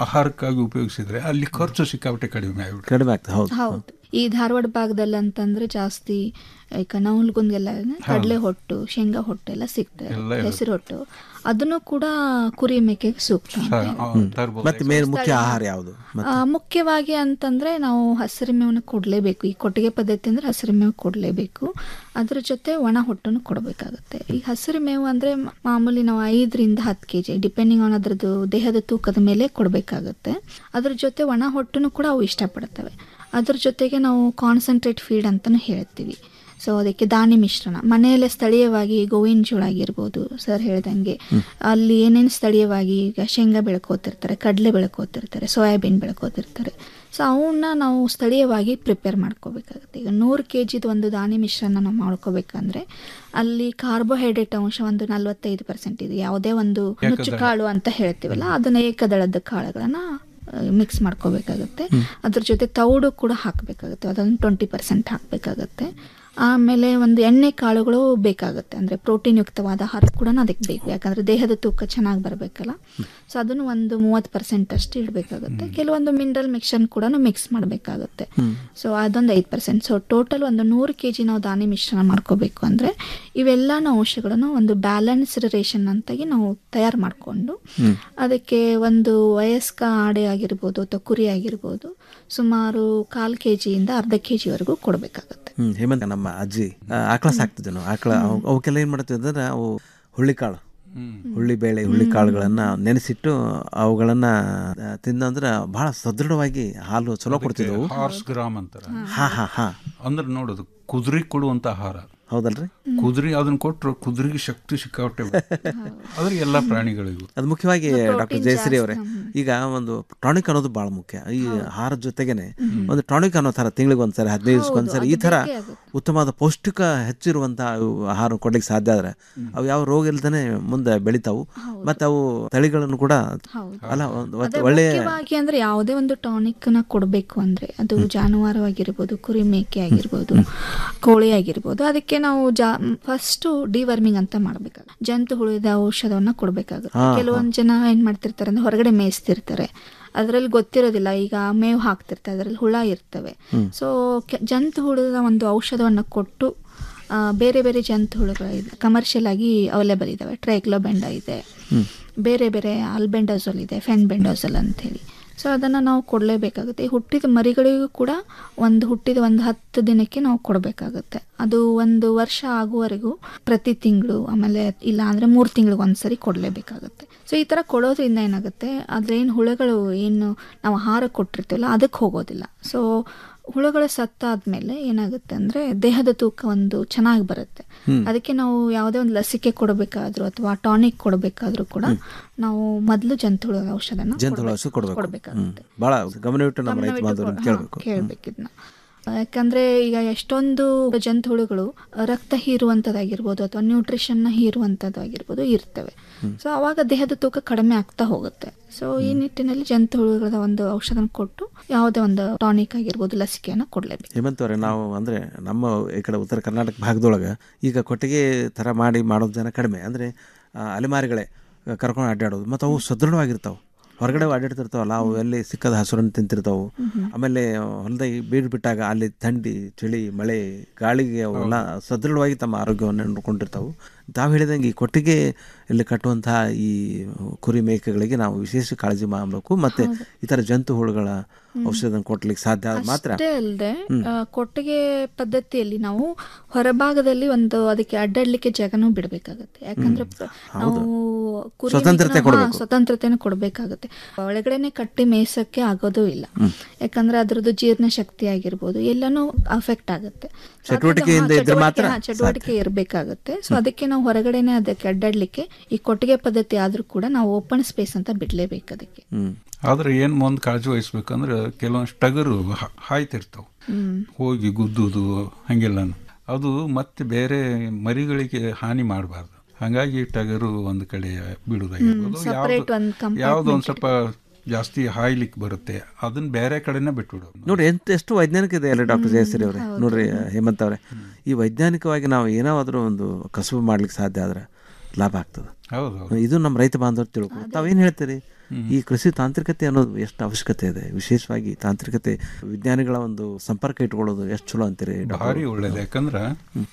ಆಹಾರಕ್ಕಾಗಿ ಉಪಯೋಗಿಸಿದ್ರೆ ಅಲ್ಲಿ ಖರ್ಚು ಸಿಕ್ಕಾಪಟ್ಟೆ ಕಡಿಮೆ ಆಗ್ಬಿಡುತ್ತೆ ಕಡಿಮೆ ಆಗ್ತದೆ ಹೌದು ಹೌದು ಈ ಧಾರವಾಡ ಭಾಗದಲ್ಲಿ ಅಂತಂದ್ರೆ ಜಾಸ್ತಿ ಈಗ ನವಲ್ಗುಂದೆಲ್ಲ ಕಡಲೆ ಹೊಟ್ಟು ಶೇಂಗಾ ಹೊಟ್ಟು ಎಲ್ಲ ಸಿಗ್ತದೆ ಎಲ್ಲ ಇರುತ್ತೆ. ಹೆಸರು ಹೊಟ್ಟು ಅದನ್ನು ಕೂಡ ಕುರಿ ಮೇಕೆಗೆ ಸೂಕ್ತ ಅಂತ ಹೇಳಿ. ಮತ್ತೆ ಮೇನ್ ಮುಖ್ಯ ಆಹಾರ ಯಾವುದು ಆ, ಮುಖ್ಯವಾಗಿ ಅಂತಂದ್ರೆ ನಾವು ಹಸಿರು ಮೇವನ್ನ ಕೊಡಲೇಬೇಕು ಈ ಕೊಟ್ಟಿಗೆ ಪದ್ಧತಿ ಅಂದ್ರೆ ಹಸಿರು ಮೇವು ಕೊಡಲೇಬೇಕು ಅದ್ರ ಜೊತೆ ಒಣ ಹೊಟ್ಟನ್ನು ಕೊಡಬೇಕಾಗುತ್ತೆ ಈ ಹಸಿರು ಮೇವು ಅಂದ್ರೆ ಮ- ಮಾಮೂಲಿ ನಾವು ಐದರಿಂದ ಹತ್ತು ಕೆ ಜಿ ಡಿಪೆಂಡಿಂಗ್ ಆನ್ ಅದ್ರದ್ದು ದೇಹದ ತೂಕದ ಮೇಲೆ ಕೊಡಬೇಕಾಗುತ್ತೆ ಅದ್ರ ಜೊತೆ ಒಣ ಹೊಟ್ಟನ್ನು ಕೂಡ ಅವು ಇಷ್ಟಪಡ್ತವೆ ಅದ್ರ ಜೊತೆಗೆ ನಾವು ಕಾನ್ಸಂಟ್ರೇಟ್ ಫೀಡ್ ಅಂತಲೂ ಹೇಳ್ತೀವಿ ಸೊ ಅದಕ್ಕೆ ದಾಣಿ ಮಿಶ್ರಣ ಮನೆಯಲ್ಲೇ ಸ್ಥಳೀಯವಾಗಿ ಗೋವಿನ ಜೋಳ ಆಗಿರ್ಬೋದು ಸರ್ ಹೇಳ್ದಂಗೆ ಅಲ್ಲಿ ಏನೇನು ಸ್ಥಳೀಯವಾಗಿ ಈಗ ಶೇಂಗಾ ಬೆಳ್ಕೋತಿರ್ತಾರೆ ಕಡಲೆ ಬೆಳ್ಕೋತಿರ್ತಾರೆ ಸೋಯಾಬೀನ್ ಬೆಳ್ಕೋತಿರ್ತಾರೆ ಸೊ ಅವನ್ನ ನಾವು ಸ್ಥಳೀಯವಾಗಿ ಪ್ರಿಪೇರ್ ಮಾಡ್ಕೋಬೇಕಾಗುತ್ತೆ ಈಗ ನೂರು ಕೆ ಜಿದು ಒಂದು ದಾಣಿ ಮಿಶ್ರಣ ನಾವು ಮಾಡ್ಕೋಬೇಕಂದ್ರೆ ಅಲ್ಲಿ ಕಾರ್ಬೋಹೈಡ್ರೇಟ್ ಅಂಶ ಒಂದು ನಲವತ್ತೈದು ಪರ್ಸೆಂಟ್ ಇದೆ ಯಾವುದೇ ಒಂದು ನುಚ್ಚು ಏಕದಳ. ಕಾಳು ಅಂತ ಹೇಳ್ತೀವಲ್ಲ ಅದನ್ನ ಏಕದಳದ ಕಾಳುಗಳನ್ನ ಮಿಕ್ಸ್ ಮಾಡ್ಕೋಬೇಕಾಗುತ್ತೆ ಅದ್ರ ಜೊತೆ ತೌಡು ಕೂಡ ಹಾಕಬೇಕಾಗುತ್ತೆ ಅದನ್ನು ಟ್ವೆಂಟಿ ಪರ್ಸೆಂಟ್ ಹಾಕಬೇಕಾಗುತ್ತೆ ಆಮೇಲೆ ಒಂದು ಎಣ್ಣೆ ಕಾಳುಗಳು ಬೇಕಾಗುತ್ತೆ ಅಂದರೆ ಪ್ರೋಟೀನ್ ಯುಕ್ತವಾದ ಆಹಾರ ಕೂಡ ಅದಕ್ಕೆ ಬೇಕು ಯಾಕಂದರೆ ದೇಹದ ತೂಕ ಚೆನ್ನಾಗಿ ಬರಬೇಕಲ್ಲ ಸೊ ಅದನ್ನು ಒಂದು ಮೂವತ್ತು ಪರ್ಸೆಂಟ್ ಅಷ್ಟು ಇಡಬೇಕಾಗುತ್ತೆ ಕೆಲವೊಂದು ಮಿನರಲ್ ಮಿಕ್ಸನ್ ಕೂಡ ಮಿಕ್ಸ್ ಮಾಡಬೇಕಾಗುತ್ತೆ ಸೊ ಅದೊಂದು ಐದು ಪರ್ಸೆಂಟ್ ಸೊ ಟೋಟಲ್ ಒಂದು ನೂರು ಕೆ ಜಿ ನಾವು ದಾನಿ ಮಿಶ್ರಣ ಮಾಡ್ಕೋಬೇಕು ಅಂದರೆ ಇವೆಲ್ಲನ ಅಂಶಗಳನ್ನು ಒಂದು ಬ್ಯಾಲೆನ್ಸ್ಡ್ ರೇಷನ್ ಅಂತಾಗಿ ನಾವು ತಯಾರು ಮಾಡಿಕೊಂಡು ಅದಕ್ಕೆ ಒಂದು ವಯಸ್ಕ ಆಡೆ ಆಗಿರ್ಬೋದು ಅಥವಾ ಕುರಿ ಆಗಿರ್ಬೋದು ಸುಮಾರು ಕಾಲು ಕೆ ಜಿಯಿಂದ ಅರ್ಧ ಕೆ ಜಿವರೆಗೂ ಕೊಡಬೇಕಾಗುತ್ತೆ ಹ್ಮ್ ಹೇಮಂತ್ ನಮ್ಮ ಅಜ್ಜಿ ಆ, ಆಕಳ ಸಾಕ್ತಿದ್ವಿ ನಾವು ಆಕಳ ಅವ್- ಅವಕ್ಕೆಲ್ಲ ಏನ್ ಮಾಡ್ತೀವಿ ಅಂದ್ರೆ ಅವು ಹುಳ್ಳಿಕಾಳು ಹುಳ್ಳಿ ಬೇಳೆ ಹುಳ್ಳಿ ಕಾಳುಗಳನ್ನ ನೆನೆಸಿಟ್ಟು ಅವುಗಳನ್ನ ಆ, ತಿಂದಂದ್ರೆ ಬಹಳ ಸದೃಢವಾಗಿ ಹಾಲು ಚಲೋ ಕೊಡ್ತಿದ್ದವು ಹಾರ್ಸ್ ಗ್ರಾಮ್ ಅಂತಾರ ಹಾ ಹಾ ಹಾ ಅಂದ್ರೆ ನೋಡೋದು ಕುದುರೆ ಕೊಡುವಂತ ಆಹಾರ ಹೌದಲ್ರಿ ಕುದುರೆ ಅದನ್ನ ಕೊಟ್ರು ಕುದುರೆಗೆ ಶಕ್ತಿ ಸಿಕ್ಕಾಪಟ್ಟೆ ಬರುತ್ತೆ. ಆದ್ರೆ ಎಲ್ಲಾ ಪ್ರಾಣಿಗಳಿಗೂ ಅದು ಮುಖ್ಯವಾಗಿ ಡಾಕ್ಟರ್ ಜಯಶ್ರೀ ಅವರೇ ಈಗ ಒಂದು ಟಾನಿಕ್ ಅನ್ನೋದು ಬಹಳ ಮುಖ್ಯ ಈ ಆಹಾರದ ಜೊತೆಗೇನೆ ಒಂದು ಟಾನಿಕ್ ಅನ್ನೋ ತರ ತಿಂಗಳಿಗೆ ಒಂದ್ಸರಿ ಹದಿನೈದು ದಿವಸಕ್ಕೆ ಒಂದ್ಸರಿ ಈ ತರ ಉತ್ತಮವಾದ ಪೌಷ್ಟಿಕ ಹೆಚ್ಚಿರುವಂತಹ ಇವು ಆಹಾರ ಕೊಡ್ಲಿಕ್ಕೆ ಸಾಧ್ಯ ಆದ್ರೆ ಅವು ಯಾವ ರೋಗ ಇಲ್ದೇನೆ ಮುಂದೆ ಬೆಳಿತಾವು ಮತ್ತೆ ಅವು ತಳಿಗಳನ್ನು ಕೂಡ ಅಲ್ಲ ಒಂದು ಅದೇ ಒಳ್ಳೆಯ ಮುಖ್ಯವಾಗಿ ಅಂದ್ರೆ ಯಾವುದೇ ಒಂದು ಟಾನಿಕ್ ನ ಕೊಡಬೇಕು ಅಂದ್ರೆ ಅದು ಜಾನುವಾರು ಆಗಿರ್ಬೋದು ಕುರಿ ಮೇಕೆ ಆಗಿರ್ಬೋದು ಕೋಳಿ ಆಗಿರ್ಬೋದು ಅದಕ್ಕೆ ನಾವು ಜಾ ಫಸ್ಟ್ ಡಿವರ್ಮಿಂಗ್ ಅಂತ ಮಾಡ್ಬೇಕಾಗುತ್ತೆ ಜಂತು ಹುಳಿದ ಔಷಧವನ್ನ ಕೊಡಬೇಕಾಗುತ್ತೆ ಹಾ, ಹಾ. ಕೆಲವೊಂದು ಜನ ಏನ್ ಮಾಡ್ತಿರ್ತಾರೆ ಅಂದ್ರೆ ಹೊರಗಡೆ ಮೇಯಿಸ್ತಿರ್ತಾರೆ ಅದರಲ್ಲಿ ಗೊತ್ತಿರೋದಿಲ್ಲ ಈಗ ಮೇವು ಹಾಕ್ತಿರ್ತಾರೆ ಅದರಲ್ಲಿ ಹುಳ ಇರ್ತವೆ ಸೊ ಜಂತು ಹುಳದ ಒಂದು ಔಷಧವನ್ನು ಕೊಟ್ಟು ಆ, ಬೇರೆ ಬೇರೆ ಜಂತು ಹುಳುಗಳು ಇದೆ ಕಮರ್ಷಿಯಲ್ ಆಗಿ ಅವೈಲೇಬಲ್ ಇದಾವೆ ಟ್ರೈಕ್ಲೋಬೆಂಡ ಇದೆ ಬೇರೆ ಬೇರೆ ಅಲ್ಬೆಂಡಾಜೋಲ್ ಇದೆ ಫೆನ್ಬೆಂಡಾಜೋಲ್ ಅಂಥೇಳಿ ಸೊ ಅದನ್ನು ನಾವು ಕೊಡಲೇಬೇಕಾಗುತ್ತೆ ಈ ಹುಟ್ಟಿದ ಮರಿಗಳಿಗೂ ಕೂಡ ಒಂದು ಹುಟ್ಟಿದ ಒಂದು ಹತ್ತು ದಿನಕ್ಕೆ ನಾವು ಕೊಡಬೇಕಾಗುತ್ತೆ ಅದು ಒಂದು ವರ್ಷ ಆಗುವವರೆಗೂ ಪ್ರತಿ ತಿಂಗಳು ಆಮೇಲೆ ಇಲ್ಲ ಅಂದರೆ ಮೂರು ತಿಂಗಳಿಗೆ ಒಂದ್ಸರಿ ಕೊಡಲೇಬೇಕಾಗುತ್ತೆ ಸೊ ಈ ಥರ ಕೊಡೋದ್ರಿಂದ ಏನಾಗುತ್ತೆ ಅದ್ರೇನು ಹುಳುಗಳು ಏನು ನಾವು ಆಹಾರ ಕೊಟ್ಟಿರ್ತೀವಲ್ಲ ಅದಕ್ಕೆ ಹೋಗೋದಿಲ್ಲ ಸೊ ಹುಳುಗಳು ಸತ್ತಾದ್ಮೇಲೆ ಏನಾಗುತ್ತೆ ಅಂದರೆ ದೇಹದ ತೂಕ ಒಂದು ಚೆನ್ನಾಗಿ ಬರುತ್ತೆ ಹ್ಮ್. ಅದಕ್ಕೆ ನಾವು ಯಾವುದೇ ಒಂದು ಲಸಿಕೆ ಕೊಡಬೇಕಾದ್ರೂ ಅಥವಾ ಟಾನಿಕ್ ಕೊಡಬೇಕಾದ್ರೂ ಕೂಡ ನಾವು ಮೊದಲು ಜಂತುಹುಳ ಔಷಧನ ಜಂತುಹುಳ ಔಷಧ ಕೊಡ್ಬೇಕು ಹ್ಮ್ ಕೊಡಬೇಕಾಗುತ್ತೆ ಬಹಳ ಗಮನವಿಟ್ಟು ನಮ್ಮ ರೈತ ಬಾಂಧವರನ್ನು ಕೇಳಬೇಕು ಕೇಳಬೇಕಿದ್ನ ಯಾಕಂದ್ರೆ ಈಗ ಎಷ್ಟೊಂದು ಜಂತುಹುಳುಗಳು ರಕ್ತ ಹೀರುವಂಥದ್ದಾಗಿರ್ಬೋದು ಅಥವಾ ನ್ಯೂಟ್ರಿಷನ್ನ ಹೀರುವಂಥದ್ದಾಗಿರ್ಬೋದು ಇರ್ತವೆ ಸೊ ಅವಾಗ ದೇಹದ ತೂಕ ಕಡಿಮೆ ಆಗ್ತಾ ಹೋಗುತ್ತೆ ಸೊ ಈ ನಿಟ್ಟಿನಲ್ಲಿ ಜಂತುಹುಳುಗಳ ಒಂದು ಔಷಧನ ಕೊಟ್ಟು ಯಾವುದೇ ಒಂದು ಟಾನಿಕ್ ಆಗಿರ್ಬೋದು ಲಸಿಕೆಯನ್ನು ಕೊಡಲೇಬೇಕು ಹೇಮಂತ್ ಅವರೇ ನಾವು ಅಂದ್ರೆ ನಮ್ಮ ಈ ಕಡೆ ಉತ್ತರ ಕರ್ನಾಟಕ ಭಾಗದೊಳಗೆ ಈಗ ಕೊಟ್ಟಿಗೆ ಥರ ಮಾಡಿ ಮಾಡೋದು ಜನ ಕಡಿಮೆ ಅಂದ್ರೆ ಆ, ಅಲೆಮಾರಿಗಳೇ ಕರ್ಕೊಂಡು ಅಡ್ಡಾಡೋದು ಮತ್ತು ಅವು ಸದೃಢವಾಗಿರ್ತಾವೆ ಹೊರಗಡೆ ಅಡ್ಡಾಡ್ತಿರ್ತಾವಲ್ಲ ಅವು ಎಲ್ಲಿ ಸಿಕ್ಕದ ಹಸುರನ್ನು ತಿಂತಿರ್ತಾವು ಆಮೇಲೆ ಹೊಲದಾಗಿ ಬೀಡು ಬಿಟ್ಟಾಗ ಅಲ್ಲಿ ಥಂಡಿ ಚಳಿ ಮಳೆ ಗಾಳಿಗೆ ಅವೆಲ್ಲ ಸದೃಢವಾಗಿ ತಮ್ಮ ಆರೋಗ್ಯವನ್ನು ನೋಡ್ಕೊಂಡಿರ್ತಾವು ತಾವು ಹೇಳಿದಂಗೆ ಈ ಕೊಟ್ಟಿಗೆ ಇಲ್ಲಿ ಕಟ್ಟುವಂತಹ ಈ ಕುರಿ ಮೇಕೆಗಳಿಗೆ ನಾವು ವಿಶೇಷ ಕಾಳಜಿ ಮಾಡಬೇಕು ಮತ್ತೆ ಇತರ ಜಂತು ಹುಳುಗಳ ಔಷಧ ಕೊಡ್ಲಿಕ್ಕೆ ಸಾಧ್ಯ ಆದ್ರೆ ಮಾತ್ರ ಅಷ್ಟೇ ಅಲ್ಲದೆ ಕೊಟ್ಟಿಗೆ ಪದ್ಧತಿಯಲ್ಲಿ ನಾವು ಹೊರಭಾಗದಲ್ಲಿ ಒಂದು ಅದಕ್ಕೆ ಅಡ್ಡಾಡ್ಲಿಕ್ಕೆ ಜಾಗನೂ ಬಿಡಬೇಕಾಗುತ್ತೆ ಯಾಕಂದ್ರೆ ಪ- ನಾವು ಕುರಿ ಸ್ವತಂತ್ರತೆ ಮೇಕೆನ- ಹಾ, ಕೊಡ್ಬೇಕು. ಸ್ವತಂತ್ರತೆನ ಕೊಡಬೇಕಾಗುತ್ತೆ ಒಳಗಡೆನೆ ಕಟ್ಟಿ ಮೇಯ್ಸಕ್ಕೆ ಆಗೋದು ಇಲ್ಲ ಯಾಕಂದ್ರೆ ಅದ್ರದ್ದು ಜೀರ್ಣ ಶಕ್ತಿ ಆಗಿರ್ಬೋದು ಎಲ್ಲಾನು ಅಫೆಕ್ಟ್ ಆಗುತ್ತೆ So ಅದ್ರಿಂದ- ಚಟುವಟಿಕೆಯಿಂದ ಹಾ, ಇದ್ರೆ ಮಾತ್ರ ಚಟುವಟಿಕೆ- ಹಾ, ಚಟುವಟಿಕೆ ಇರಬೇಕಾಗುತ್ತೆ ಸೊ ಅದಕ್ಕೆ ನಾವು ಹೊರಗಡೆನೆ ಅದಕ್ಕೆ ಅಡ್ಡಾಡ್ಲಿಕ್ಕೆ ಈ ಕೊಟ್ಟಿಗೆ ಪದ್ಧತಿ ಆದ್ರೂ ಕೂಡ ನಾವು ಓಪನ್ ಸ್ಪೇಸ್ ಅಂತ ಬಿಡ್ಲೇಬೇಕು ಅದಕ್ಕೆ ಹ್ಮ್ ಆದ್ರೆ ಏನ್ ಮುಂದ್ ಕಾಳಜಿ ವಹಿಸ್ಬೇಕಂದ್ರೆ ಕೆಲವೊಂದು ಟಗರು ಹ- ಹಾಯ್ತಿರ್ತಾವ ಹ್ಮ್ ಹೋಗಿ ಗುದ್ದುದು ಹಂಗೆಲ್ಲನು ಅದು ಮತ್ತೆ ಬೇರೆ ಮರಿಗಳಿಗೆ ಹಾನಿ ಮಾಡಬಾರ್ದು ಹಾಗಾಗಿ ಟಗರು ಒಂದು ಕಡೆ ಬಿಡುದಾಗಿರ್ಬೋದು ಹ್ಮ್, separate ಒಂದ್ compartment ಯಾವ್ದು ಒಂದ್ ಸ್ವಲ್ಪ ಜಾಸ್ತಿ ಹಾಯ್ಲಿಕ್ಕೆ ಬರುತ್ತೆ ಅದನ್ನ ಬೇರೆ ಕಡೆನೇ ಬಿಟ್ಬಿಡೋದು ನೋಡಿ ಎಂತ ಎಷ್ಟು ವೈಜ್ಞಾನಿಕ ಇದೆ ಅಲ್ಲ ಡಾಕ್ಟರ್ ಜಯಶ್ರೀ ಅವರೇ ನೋಡ್ರಿ ಹೇಮಂತ್ ಅವರೇ ಈ ವೈಜ್ಞಾನಿಕವಾಗಿ ನಾವು ಏನಾದರೂ ಒಂದು ಕಸುಬು ಮಾಡ್ಲಿಕ್ಕೆ ಸಾಧ್ಯ ಆದ್ರೆ ಲಾಭ ಆಗ್ತದೆ ಹೌದು ಹೌದು ಇದು ನಮ್ಮ ರೈತ ಬಾಂಧವರು ತಿಳ್ಕೊಂಡು ತಾವೇನು ಹೇಳ್ತೀರಿ ಈ ಕೃಷಿ ತಾಂತ್ರಿಕತೆ ಅನ್ನೋದು ಎಷ್ಟು ಅವಶ್ಯಕತೆ ಇದೆ ವಿಶೇಷವಾಗಿ ತಾಂತ್ರಿಕತೆ ವಿಜ್ಞಾನಿಗಳ ಒಂದು ಸಂಪರ್ಕ ಇಟ್ಕೊಳ್ಳೋದು ಎಷ್ಟು ಚಲೋ ಅಂತೀರಿ ಡಾಕ್ಟರ್? ಭಾರಿ ಒಳ್ಳೇದು ಯಾಕಂದ್ರೆ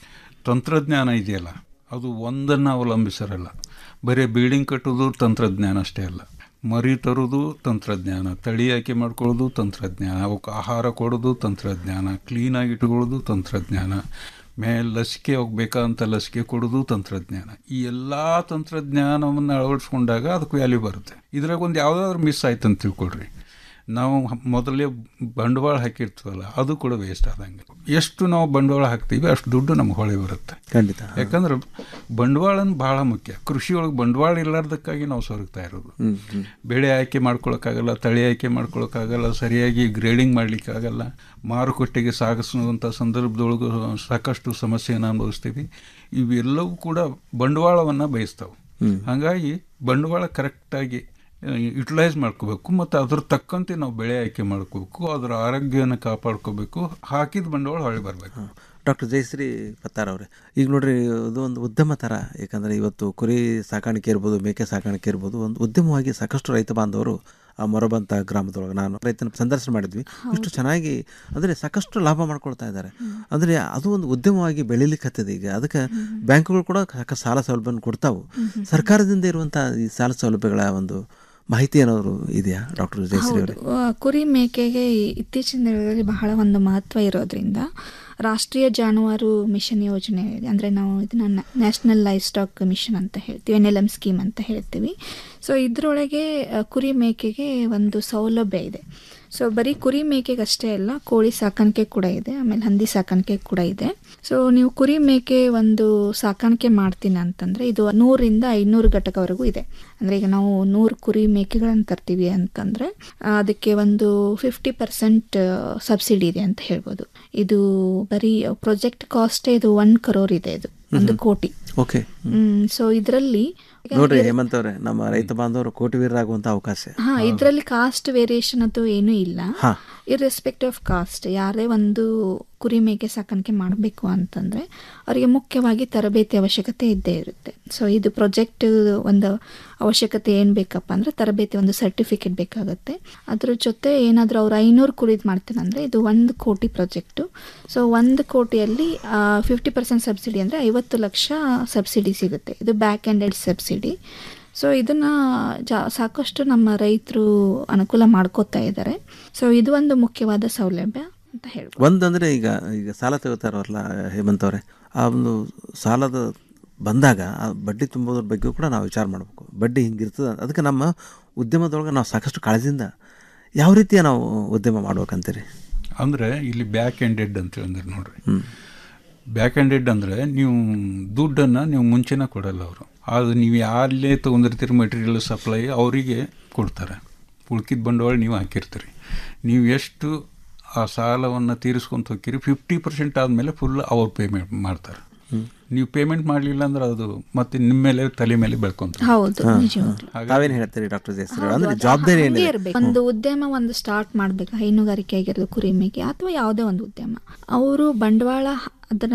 ತಂತ್ರಜ್ಞಾನ ಇದೆಯಲ್ಲ ಅದು ಒಂದನ್ನು ಅವಲಂಬಿಸಿರಲ್ಲ ಬರೀ ಬಿಲ್ಡಿಂಗ್ ಕಟ್ಟೋದು ತಂತ್ರಜ್ಞಾನ ಅಷ್ಟೇ ಅಲ್ಲ ಮರಿ ತರೋದು ತಂತ್ರಜ್ಞಾನ ತಳಿ ಆಯ್ಕೆ ಮಾಡ್ಕೊಳ್ಳೋದು ತಂತ್ರಜ್ಞಾನ ಅವಕ್ಕೆ ಆಹಾರ ಕೊಡೋದು ತಂತ್ರಜ್ಞಾನ ಕ್ಲೀನಾಗಿ ಇಟ್ಕೊಳ್ಳೋದು ತಂತ್ರಜ್ಞಾನ ಮೇಲೆ ಲಸಿಕೆ ಹೋಗ್ಬೇಕಾ ಅಂತ ಲಸಿಕೆ ಕೊಡೋದು ತಂತ್ರಜ್ಞಾನ ಈ ಎಲ್ಲ ತಂತ್ರಜ್ಞಾನವನ್ನು ಅಳವಡಿಸ್ಕೊಂಡಾಗ ಅದಕ್ಕೆ ವ್ಯಾಲ್ಯೂ ಬರುತ್ತೆ ಇದ್ರಾಗ ಒಂದು ಯಾವುದಾದ್ರೂ ಮಿಸ್ ಆಯ್ತು ಅಂತ ತಿಳ್ಕೊಳ್ರಿ ನಾವು ಹ- ಮೊದಲೇ ಬಂಡವಾಳ ಹಾಕಿರ್ತೀವಲ್ಲ ಅದು ಕೂಡ ವೇಸ್ಟ್ ಆದಂಗೆ ಎಷ್ಟು ನಾವು ಬಂಡವಾಳ ಹಾಕ್ತೀವಿ ಅಷ್ಟು ದುಡ್ಡು ನಮ್ಗೆ ಹೊಳೆ ಬರುತ್ತೆ ಖಂಡಿತ ಯಾಕಂದ್ರೆ ಬಂಡವಾಳನ ಬಹಳ ಮುಖ್ಯ ಕೃಷಿಯೊಳಗೆ ಬಂಡವಾಳ ಇರಲಾರ್ದಕ್ಕಾಗಿ ನಾವು ಸೊರಗ್ತಾ ಇರೋದು ಹ್ಮ್, ಹ್ಮ್. ಬೆಳೆ ಆಯ್ಕೆ ಮಾಡ್ಕೊಳಕ್ಕಾಗಲ್ಲ ತಳಿ ಆಯ್ಕೆ ಮಾಡ್ಕೊಳಕ್ಕಾಗಲ್ಲ ಸರಿಯಾಗಿ ಗ್ರೇಡಿಂಗ್ ಮಾಡಲಿಕ್ಕಾಗಲ್ಲ ಮಾರುಕಟ್ಟೆಗೆ ಸಾಗಿಸುವಂಥ ಸಂದರ್ಭದೊಳಗೂ ಸಾಕಷ್ಟು ಸಮಸ್ಯೆಯನ್ನು ಅನುಭವಿಸ್ತೀವಿ ಇವೆಲ್ಲವೂ ಕೂಡ ಬಂಡವಾಳವನ್ನು ಬಯಸ್ತಾವೆ ಹ್ಮ್. ಹಾಗಾಗಿ ಬಂಡವಾಳ ಕರೆಕ್ಟಾಗಿ ಯುಟಿಲೈಸ್ ಮಾಡ್ಕೋಬೇಕು ಮತ್ತು ಅದ್ರ ತಕ್ಕಂತೆ ನಾವು ಬೆಳೆ ಆಯ್ಕೆ ಮಾಡ್ಕೋಬೇಕು ಅದರ ಆರೋಗ್ಯವನ್ನು ಕಾಪಾಡ್ಕೋಬೇಕು ಹಾಕಿದ ಬಂಡವಾಳ ಹೊಳೆ ಬರಬೇಕು ಡಾಕ್ಟರ್ ಜಯಶ್ರೀ ಪತ್ತಾರ್ ಅವರೇ ಈಗ ನೋಡ್ರಿ ಇದು ಒಂದು ಉದ್ಯಮ ಥರ ಯಾಕಂದರೆ ಇವತ್ತು ಕುರಿ ಸಾಕಾಣಿಕೆ ಇರ್ಬೋದು ಮೇಕೆ ಸಾಕಾಣಿಕೆ ಇರ್ಬೋದು ಒಂದು ಉದ್ಯಮವಾಗಿ ಸಾಕಷ್ಟು ರೈತ ಬಾಂಧವರು ಆ ಮೊರಬಂತ ಗ್ರಾಮದೊಳಗೆ ನಾನು ರೈತನ ಸಂದರ್ಶನ ಮಾಡಿದ್ವಿ ಇಷ್ಟು ಚೆನ್ನಾಗಿ ಅಂದರೆ ಸಾಕಷ್ಟು ಲಾಭ ಮಾಡ್ಕೊಳ್ತಾ ಇದ್ದಾರೆ ಅಂದರೆ ಅದು ಒಂದು ಉದ್ಯಮವಾಗಿ ಬೆಳೀಲಿಕ್ಕೆ ಈಗ ಅದಕ್ಕೆ ಬ್ಯಾಂಕುಗಳು ಕೂಡ ಸಾಕಷ್ಟು ಸಾಲ ಸೌಲಭ್ಯವನ್ನು ಕೊಡ್ತಾವು ಸರ್ಕಾರದಿಂದ ಇರುವಂಥ ಈ ಸಾಲ ಸೌಲಭ್ಯಗಳ ಒಂದು ಮಾಹಿತಿ ಏನಾದರೂ ಇದೆಯಾ ಡಾಕ್ಟರ್ ಜಯಶ್ರೀ ಅವರೇ ಹೌದು ಆ, ಕುರಿ ಮೇಕೆಗೆ ಈ- ಇತ್ತೀಚಿನ ದಿನಗಳಲ್ಲಿ ಬಹಳ ಒಂದು ಮಹತ್ವ ಇರೋದ್ರಿಂದ ರಾಷ್ಟ್ರೀಯ ಜಾನುವಾರು ಮಿಷನ್ ಯೋಜನೆ ಇದೆ ಅಂದರೆ ನಾವು ಇದನ್ನ ನ್ಯಾಷನಲ್ ಲೈಫ್ ಸ್ಟಾಕ್ ಮಿಷನ್ ಅಂತ ಹೇಳ್ತೀವಿ ಎನ್ ಎಲ್ ಎಮ್ ಸ್ಕೀಮ್ ಅಂತ ಹೇಳ್ತೀವಿ ಸೊ ಇದರೊಳಗೆ ಆ, ಕುರಿ ಮೇಕೆಗೆ ಒಂದು ಸೌಲಭ್ಯ ಇದೆ ಸೊ ಬರೀ ಕುರಿ ಮೇಕೆಗೆ ಅಷ್ಟೇ ಅಲ್ಲ ಕೋಳಿ ಸಾಕಾಣಿಕೆ ಕೂಡ ಇದೆ ಆಮೇಲೆ ಹಂದಿ ಸಾಕಾಣಿಕೆ ಕೂಡ ಇದೆ ಸೊ ನೀವು ಕುರಿ ಮೇಕೆ ಒಂದು ಸಾಕಾಣಿಕೆ ಮಾಡ್ತೀನಿ ಅಂತಂದರೆ ಇದು ನೂರಿಂದ ಐನೂರು ಘಟಕವರೆಗೂ ಇದೆ ಅಂದರೆ ಈಗ ನಾವು ನೂರು ಕುರಿ ಮೇಕೆಗಳನ್ನು ತರ್ತೀವಿ ಅಂತಂದರೆ ಅದಕ್ಕೆ ಒಂದು ಫಿಫ್ಟಿ ಪರ್ಸೆಂಟ್ ಸಬ್ಸಿಡಿ ಇದೆ ಅಂತ ಹೇಳ್ಬೋದು ಇದು ಬರೀ ಪ್ರಾಜೆಕ್ಟ್ ಕಾಸ್ಟೇ ಇದು ಒನ್ ಕರೋರ್ ಇದೆ ಇದು ಒಂದು ಕೋಟಿ ಓಕೆ ಸೊ ಇದರಲ್ಲಿ ನೋಡ್ರಿ ಹೇಮಂತ್ ಅವರೇ ನಮ್ಮ ರೈತ ಬಾಂಧವರು ಕೋಟಿವೀರರಾಗುವಂಥ ಅವಕಾಶ ಹಾ ಇದರಲ್ಲಿ ಕಾಸ್ಟ್ ವೇರಿಯೇಷನ್ ಅದು ಏನೂ ಇಲ್ಲ ಹಾ. ಇರ್ರೆಸ್ಪೆಕ್ಟ್ ಆಫ್ ಕಾಸ್ಟ್ ಯಾರೇ ಒಂದು ಕುರಿ ಮೇಕೆ ಸಾಕಾಣಿಕೆ ಮಾಡಬೇಕು ಅಂತಂದ್ರೆ ಅವರಿಗೆ ಮುಖ್ಯವಾಗಿ ತರಬೇತಿ ಅವಶ್ಯಕತೆ ಇದ್ದೇ ಇರುತ್ತೆ ಸೊ ಇದು ಪ್ರಾಜೆಕ್ಟ್ ಒಂದು ಅವಶ್ಯಕತೆ ಏನು ಬೇಕಪ್ಪ ಅಂದ್ರೆ ತರಬೇತಿ ಒಂದು ಸರ್ಟಿಫಿಕೇಟ್ ಬೇಕಾಗುತ್ತೆ ಅದ್ರ ಜೊತೆ ಏನಾದರೂ ಅವ್ರು ಐನೂರು ಕುರಿದು ಮಾಡ್ತೀನಿ ಅಂದರೆ ಇದು ಒಂದು ಕೋಟಿ ಪ್ರಾಜೆಕ್ಟು ಸೊ ಒಂದು ಕೋಟಿಯಲ್ಲಿ ಫಿಫ್ಟಿ ಪರ್ಸೆಂಟ್ ಸಬ್ಸಿಡಿ ಅಂದರೆ ಐವತ್ತು ಲಕ್ಷ ಸಬ್ಸಿಡಿ ಸಿಗುತ್ತೆ ಇದು ಬ್ಯಾಕ್ ಎಂಡೆಡ್ ಸಬ್ಸಿಡಿ ಸೊ ಇದನ್ನು ಜಾ ಸಾಕಷ್ಟು ನಮ್ಮ ರೈತರು ಅನುಕೂಲ ಮಾಡ್ಕೋತಾ ಇದ್ದಾರೆ ಸೊ ಇದು ಒಂದು ಮುಖ್ಯವಾದ ಸೌಲಭ್ಯ ಅಂತ ಹೇಳ್ಬೋದು ಒಂದಂದ್ರೆ ಈಗ ಈಗ ಸಾಲ ತೆಗೋತಾರಲ್ಲ ಹೇಮಂತ್ ಅವರೇ ಆ ಒಂದು ಸಾಲದ ಬಂದಾಗ ಆ ಬಡ್ಡಿ ತುಂಬೋದ್ರ ಬಗ್ಗೆ ಕೂಡ ನಾವು ವಿಚಾರ ಮಾಡಬೇಕು ಬಡ್ಡಿ ಹಿಂಗಿರ್ತದೆ ಅದಕ್ಕೆ ನಮ್ಮ ಉದ್ಯಮದೊಳಗೆ ನಾವು ಸಾಕಷ್ಟು ಕಾಳಜಿಯಿಂದ ಯಾವ ರೀತಿಯ ನಾವು ಉದ್ಯಮ ಮಾಡ್ಬೇಕಂತೀರಿ ಅಂದರೆ ಇಲ್ಲಿ ಬ್ಯಾಕ್ ಎಂಡೆಡ್ ಅಂತ ಹೇಳಿದ್ರೆ ನೋಡ್ರಿ ಹ್ಮ್. ಬ್ಯಾಕ್ ಎಂಡೆಡ್ ಅಂದರೆ ನೀವು ದುಡ್ಡನ್ನು ನೀವು ಮುಂಚೆನೇ ಕೊಡಲ್ಲ ಅವರು ಅದು ನೀವು ಯಾರಲ್ಲೇ ತೊಗೊಂಡಿರ್ತೀರಿ ಮೆಟೀರಿಯಲ್ ಸಪ್ಲೈ ಅವರಿಗೆ ಕೊಡ್ತಾರೆ ಉಳ್ಕಿದ ಬಂಡವಾಳ ನೀವು ಹಾಕಿರ್ತೀರಿ ನೀವು ಎಷ್ಟು ಆ ಸಾಲವನ್ನು ತೀರಿಸ್ಕೊಂತ ಹೋಗ್ತೀರಿ ಫಿಫ್ಟಿ ಪರ್ಸೆಂಟ್ ಆದಮೇಲೆ ಫುಲ್ ಅವ್ರು ಪೇಮೆಂಟ್ ಮಾಡ್ತಾರೆ ನೀವು ಪೇಮೆಂಟ್ ಮಾಡಲಿಲ್ಲ ಅಂದ್ರೆ ಅದು ಮತ್ತೆ ನಿಮ್ಮ ಮೇಲೆ ತಲೆ ಮೇಲೆ ಬೆಳ್ಕೊಂತ ಹೌದು ನಿಜವಾಗ್ಲೂ ತಾವೇನು ಹೇಳ್ತೀರಿ ಡಾಕ್ಟರ್ ಜಯಶ್ರೀ ಹೌದು, ಅಂದ್ರೆ ಅದು ಜವಾಬ್ದಾರಿ ಹಂಗೆ ಏನಿದೆ ಇರ್ಬೇಕು. ಒಂದು ಉದ್ಯಮ ಒಂದು ಸ್ಟಾರ್ಟ್ ಮಾಡ್ಬೇಕು ಹೈನುಗಾರಿಕೆ ಆಗಿರೋದು ಕುರಿ ಮೇಕೆ ಅಥವಾ ಯಾವುದೇ ಒಂದು ಉದ್ಯಮ ಅವರು ಬಂಡವಾಳ ಹ- ಅದನ್ನ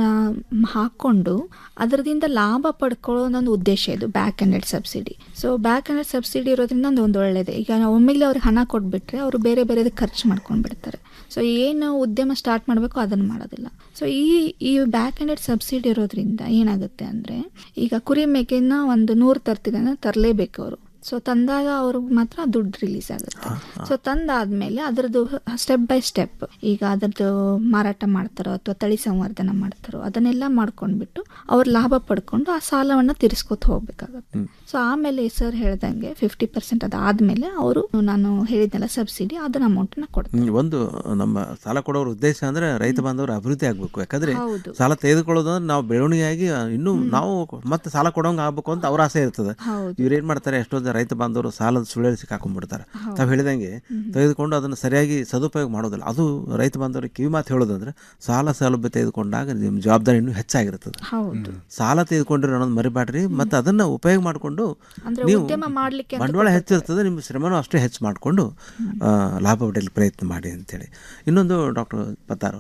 ಹಾಕೊಂಡು ಅದರದಿಂದ ಲಾಭ ಪಡ್ಕೊಳ್ಳೋದೊಂದು ಉದ್ದೇಶ ಇದು back hundred subsidy so back hundred subsidy ಇರೋದ್ರಿಂದ ಒಂದು ಒಂದು ಒಳ್ಳೇದೇ ಈಗ ನಾವು ಒಮ್ಮೆಲೆ ಅವ್ರಿಗೆ ಹಣ ಕೊಟ್ಬಿಟ್ರೆ ಅವರು ಬೇರೆ ಬೇರೆದಕ್ಕೆ ಖರ್ಚು ಮಾಡ್ಕೊಂಡು ಬಿಡ್ತಾರೆ ಸೊ ಏನು ಉದ್ಯಮ ಸ್ಟಾರ್ಟ್ ಮಾಡಬೇಕು ಅದನ್ನು ಮಾಡೋದಿಲ್ಲ ಸೊ ಈ ಈ ಬ್ಯಾಕ್ ಹಂಡ್ರೆಡ್ ಸಬ್ಸಿಡಿ ಇರೋದ್ರಿಂದ ಏನಾಗುತ್ತೆ ಅಂದರೆ ಈಗ ಕುರಿ ಮೇಕೆನ ಒಂದು ನೂರು ತರ್ತಿದೆ ಅಂದರೆ ತರಲೇಬೇಕು ಅವರು ಸೊ ತಂದಾಗ ಅವ್ರಿಗೆ ಮಾತ್ರ ದುಡ್ಡು ರಿಲೀಸ್ ಆಗುತ್ತೆ ಸೊ ತಂದಾದ್ಮೇಲೆ ಅದರದ್ದು ಸ್ಟೆಪ್ ಬೈ ಸ್ಟೆಪ್ ಈಗ ಅದರದ್ದು ಮಾರಾಟ ಮಾಡ್ತಾರೋ ಅಥವಾ ತಳಿ ಸಂವರ್ಧನ ಮಾಡ್ತಾರೋ ಅದನ್ನೆಲ್ಲ ಮಾಡ್ಕೊಂಡ್ಬಿಟ್ಟು ಅವ್ರು ಲಾಭ ಪಡ್ಕೊಂಡು ಆ ಸಾಲವನ್ನು ತೀರಿಸ್ಕೊತ ಹೋಗ್ಬೇಕಾಗತ್ತೆ ಸೊ ಆಮೇಲೆ ಸರ್ ಹೇಳ್ದಂಗೆ ಫಿಫ್ಟಿ ಪರ್ಸೆಂಟ್ ಅದಾದ್ಮೇಲೆ ಅವರು ನಾನು ಹೇಳಿದ್ನಲ್ಲ ಸಬ್ಸಿಡಿ ಅದನ್ನ ಅಮೌಂಟ್ನ ಕೊಡ್ತಾರೆ ಹ್ಮ್, ಒಂದು ನಮ್ಮ ಸಾಲ ಕೊಡೋರ ಉದ್ದೇಶ ಅಂದ್ರೆ ರೈತ ಬಾಂಧವರು ಅಭಿವೃದ್ಧಿ ಆಗ್ಬೇಕು ಯಾಕಂದ್ರೆ ಹೌದು. ಸಾಲ ತೆಗೆದುಕೊಳ್ಳೋದು ಅಂದ್ರೆ ನಾವು ಬೆಳವಣಿಗೆಯಾಗಿ ಇನ್ನೂ ನಾವು ಮತ್ತೆ ಸಾಲ ಕೊಡೋಂಗ ಆಗ್ಬೇಕು ಅಂತ ಅವ್ರ ಆಸೆ ಇರ್ತದೆ ಹೌದು. ಇವ್ರು ಏನ್ ಮಾಡ್ತಾರೆ ಎಷ್ಟೋ ಜನ ರೈತ ಬಾಂಧವರು ಸಾಲದ ಸುಳ್ಳು ಸಿಕ್ಕಾಕೊಂಡ್ಬಿಡ್ತಾರೆ ತಾವು ಹೇಳಿದಂಗೆ ತೆಗೆದುಕೊಂಡು ಅದನ್ನು ಸರಿಯಾಗಿ ಸದುಪಯೋಗ ಮಾಡೋದಿಲ್ಲ ಅದು ರೈತ ಬಾಂಧವರಿಗೆ ಕಿವಿ ಮಾತು ಹೇಳೋದಂದ್ರೆ ಸಾಲ ಸೌಲಭ್ಯ ತೆಗೆದುಕೊಂಡಾಗ ನಿಮ್ಮ ಜವಾಬ್ದಾರಿ ಇನ್ನೂ ಹೆಚ್ಚಾಗಿರ್ತದೆ ಹೌದು ಸಾಲ ತೆಗೆದುಕೊಂಡಿರೋ ಅನ್ನೋದು ಮರಿಬೇಡ್ರಿ ಮತ್ತೆ ಅದನ್ನ ಉಪಯೋಗ ಮಾಡಿಕೊಂಡು ಅಂದ್ರೆ ನೀವು ಉದ್ಯಮ ಮಾಡ್ಲಿಕ್ಕೆ ಅಂತ ಬಂಡವಾಳ ಹೆಚ್ಚಿರ್ತದೆ ನಿಮ್ಮ ಶ್ರಮನೂ ಅಷ್ಟೇ ಹೆಚ್ಚು ಮಾಡಿಕೊಂಡು ಲಾಭ ಪಡೆಯಲು ಪ್ರಯತ್ನ ಮಾಡಿ ಅಂತೇಳಿ ಇನ್ನೊಂದು ಡಾಕ್ಟರ್ ಪತ್ತಾರ್ ಅವರೇ